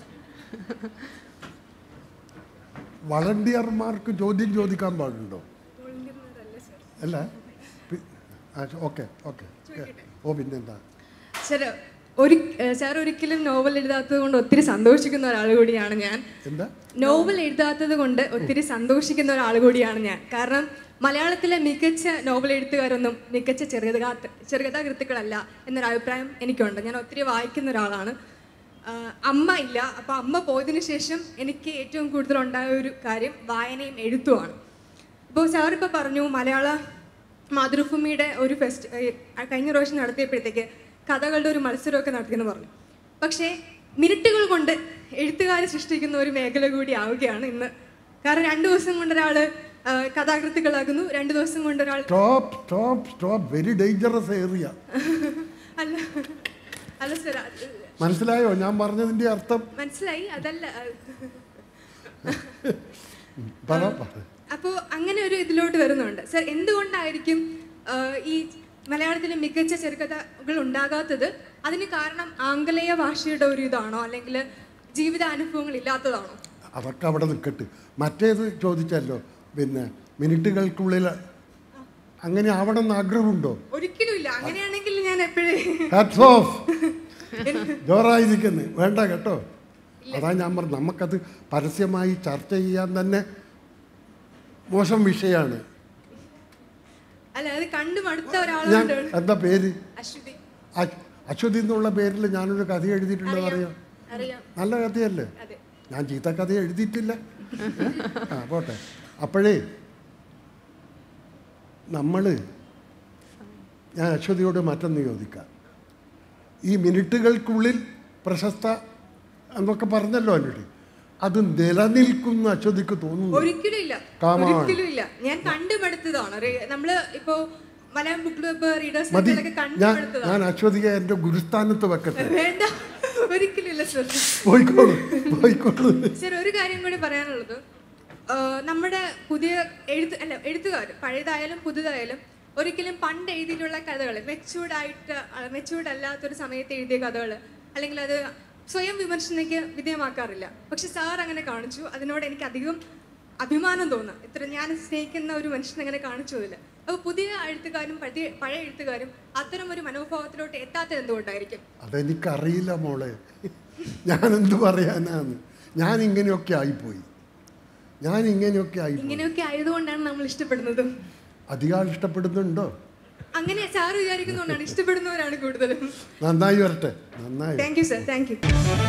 Speaker 2: വളണ്ടിയർമാർക്ക് ചോദ്യം ചോദിക്കാൻ പാടുണ്ടോ അല്ല ഓക്കെ ഓക്കെ ഓ പിന്നെന്താ
Speaker 4: സർ ഒരു സാർ ഒരിക്കലും നോവൽ എഴുതാത്തത് കൊണ്ട് ഒത്തിരി സന്തോഷിക്കുന്ന ഒരാൾ കൂടിയാണ് ഞാൻ
Speaker 2: എന്താ
Speaker 4: നോവൽ എഴുതാത്തത് കൊണ്ട് ഒത്തിരി സന്തോഷിക്കുന്ന ഒരാൾ കൂടിയാണ് ഞാൻ കാരണം മലയാളത്തിലെ മികച്ച നോവൽ എഴുത്തുകാരൊന്നും മികച്ച ചെറുകഥാ ചെറുകഥാകൃത്തുക്കളല്ല എന്നൊരു അഭിപ്രായം എനിക്കുണ്ട് ഞാൻ ഒത്തിരി വായിക്കുന്ന ഒരാളാണ് ആഹ് അമ്മ ഇല്ല അപ്പോൾ അമ്മ പോയതിനു ശേഷം എനിക്ക് ഏറ്റവും കൂടുതൽ ഉണ്ടായ ഒരു കാര്യം വായനയും എഴുത്തുമാണ് ഇപ്പോൾ സാർ ഇപ്പോൾ പറഞ്ഞു മലയാള മാതൃഭൂമിയുടെ ഒരു ഫെസ്റ്റ് ഏഹ് കഴിഞ്ഞ പ്രാവശ്യം നടത്തിയപ്പോഴത്തേക്ക് കഥകളുടെ ഒരു മത്സരമൊക്കെ നടത്തിയെന്ന് പറഞ്ഞു പക്ഷേ മിനിറ്റുകൾ കൊണ്ട് എഴുത്തുകാർ സൃഷ്ടിക്കുന്ന ഒരു മേഖല കൂടി ആവുകയാണ് ഇന്ന് കാരണം രണ്ട് ദിവസം കൊണ്ട് ഒരാൾ കഥാകൃത്തുക്കളാകുന്നു രണ്ട് ദിവസം കൊണ്ട് ഒരാൾ
Speaker 2: stop stop stop very dangerous area
Speaker 4: അല്ല അല്ല സർ
Speaker 2: മനസ്സിലായോ ഞാൻ പറഞ്ഞതിൻ്റെ അർത്ഥം
Speaker 4: മനസ്സിലായി അതല്ല
Speaker 2: പറ പറ
Speaker 4: അപ്പോൾ അങ്ങനെ ഒരു ഇതിലോട്ട് വരുന്നുണ്ട് സർ എന്തുകൊണ്ടായിരിക്കും ആഹ്, ഈ മലയാളത്തിലെ മികച്ച ചെറുകഥകൾ ഉണ്ടാകാത്തത് അതിന് കാരണം ആംഗലേയ ഭാഷയുടെ ഒരു ഇതാണോ അല്ലെങ്കിൽ ജീവിത അനുഭവങ്ങൾ ഇല്ലാത്തതാണോ
Speaker 2: അതൊക്കെ അവിടെ നിൽക്കട്ടെ മറ്റേത് ചോദിച്ചല്ലോ പിന്നെ മിനിറ്റുകൾക്കുള്ളിൽ അങ്ങനെ ആവണമെന്ന് ആഗ്രഹമുണ്ടോ
Speaker 4: ഒരിക്കലും ഇല്ല അങ്ങനെയാണെങ്കിൽ ഞാൻ എപ്പോഴേ
Speaker 2: ഹാറ്റ്സ് ഓഫ് ജോറായിരിക്കുന്നു വേണ്ട കേട്ടോ അതാ ഞാൻ പറഞ്ഞു നമുക്കത് പരസ്യമായി ചർച്ച ചെയ്യാൻ തന്നെ മോശം വിഷയമാണ്
Speaker 4: അല്ല അത് കണ്ടു മടുത്ത
Speaker 2: ഞാൻ
Speaker 4: ഒരാളുണ്ട്
Speaker 2: എന്താ പേര്
Speaker 4: അശ്വതി
Speaker 2: അശ്- അശ്വതി എന്നുള്ള പേരിൽ ഞാനൊരു കഥ എഴുതിയിട്ടുണ്ടെന്ന് അറിയാം
Speaker 4: അറിയാം
Speaker 2: നല്ല കഥയല്ലേ
Speaker 4: അതെ
Speaker 2: ഞാൻ ചീത്ത കഥ എഴുതിയിട്ടില്ല ആ പോട്ടെ അപ്പോഴേ നമ്മൾ ഞാൻ അശ്വതിയോട് മറ്റൊന്ന് ചോദിക്കാം ഈ മിനിറ്റുകൾക്കുള്ളിൽ പ്രശസ്ത എന്നൊക്കെ പറഞ്ഞല്ലോ എന്നോട് അത് നിലനിൽക്കുന്ന അശ്വതിക്ക് തോന്നുന്നു
Speaker 4: ഒരിക്കലും ഇല്ല
Speaker 2: Come on.
Speaker 4: ഒരിക്കലും ഇല്ല ഞാൻ കണ്ടുമടുത്തതാണ് ഒരു- നമ്മള് ഇപ്പോ മലയാളം ബുക്ക് ക്ലബ്ബ് റീഡേഴ്സ്
Speaker 2: മതി
Speaker 4: സർക്കിളൊക്കെ
Speaker 2: ഞാൻ
Speaker 4: കണ്ടുമടുത്തതാണ്
Speaker 2: ഞാൻ അശ്വതിയെ എൻ്റെ ഗുരുസ്ഥാനത്ത് വെക്കട്ടെ
Speaker 4: വേണ്ട ഒരിക്കലും ഇല്ല സർ
Speaker 2: പോയിക്കോളൂ പോയിക്കോളൂ
Speaker 4: സർ ഒരു കാര്യം കൂടി പറയാനുള്ളത് ആഹ് നമ്മുടെ പുതിയ എഴുത്ത് അല്ല എഴുത്തുകാർ പഴയതായാലും പുതുതായാലും ഒരിക്കലും പണ്ട് എഴുതിയിട്ടുള്ള കഥകൾ മെച്ചൂർഡ് ആയിട്ട് മെച്ചൂർഡ് അല്ലാത്തൊരു സമയത്ത് എഴുതിയ കഥകൾ അല്ലെങ്കിൽ അത് സ്വയം വിമർശനയ്ക്ക് വിധേയമാക്കാറില്ല പക്ഷെ സാർ അങ്ങനെ കാണിച്ചു അതിനോട് എനിക്ക് അധികം അഭിമാനം തോന്നാം ഇത്ര ഞാൻ സ്നേഹിക്കുന്ന ഒരു മനുഷ്യൻ അങ്ങനെ കാണിച്ചു അതില്ല അപ്പോൾ പുതിയ എഴുത്തുകാരും പഴയ പഴയ എഴുത്തുകാരും അത്തരം ഒരു മനോഭാവത്തിലോട്ട് എത്താത്തത് എന്തുകൊണ്ടായിരിക്കും
Speaker 2: അതെനിക്കറിയില്ല മോളെ ഞാൻ എന്ത് പറയാനാന്ന് ഞാൻ ഇങ്ങനെയൊക്കെ ആയിപ്പോയി ഞാൻ ഇങ്ങനെയൊക്കെ ആയിപ്പോയി
Speaker 4: ഇങ്ങനെയൊക്കെ ആയതുകൊണ്ടാണ് നമ്മൾ ഇഷ്ടപ്പെടുന്നതും
Speaker 2: അധികം ഇഷ്ടപ്പെടുന്നുണ്ടോ
Speaker 4: അങ്ങനെ സാർ വിചാരിക്കുന്നതുകൊണ്ടാണ് ഇഷ്ടപ്പെടുന്നവരാണ് കൂടുതലും
Speaker 2: നന്നായി വരട്ടെ നന്നായി
Speaker 4: thank you sir thank U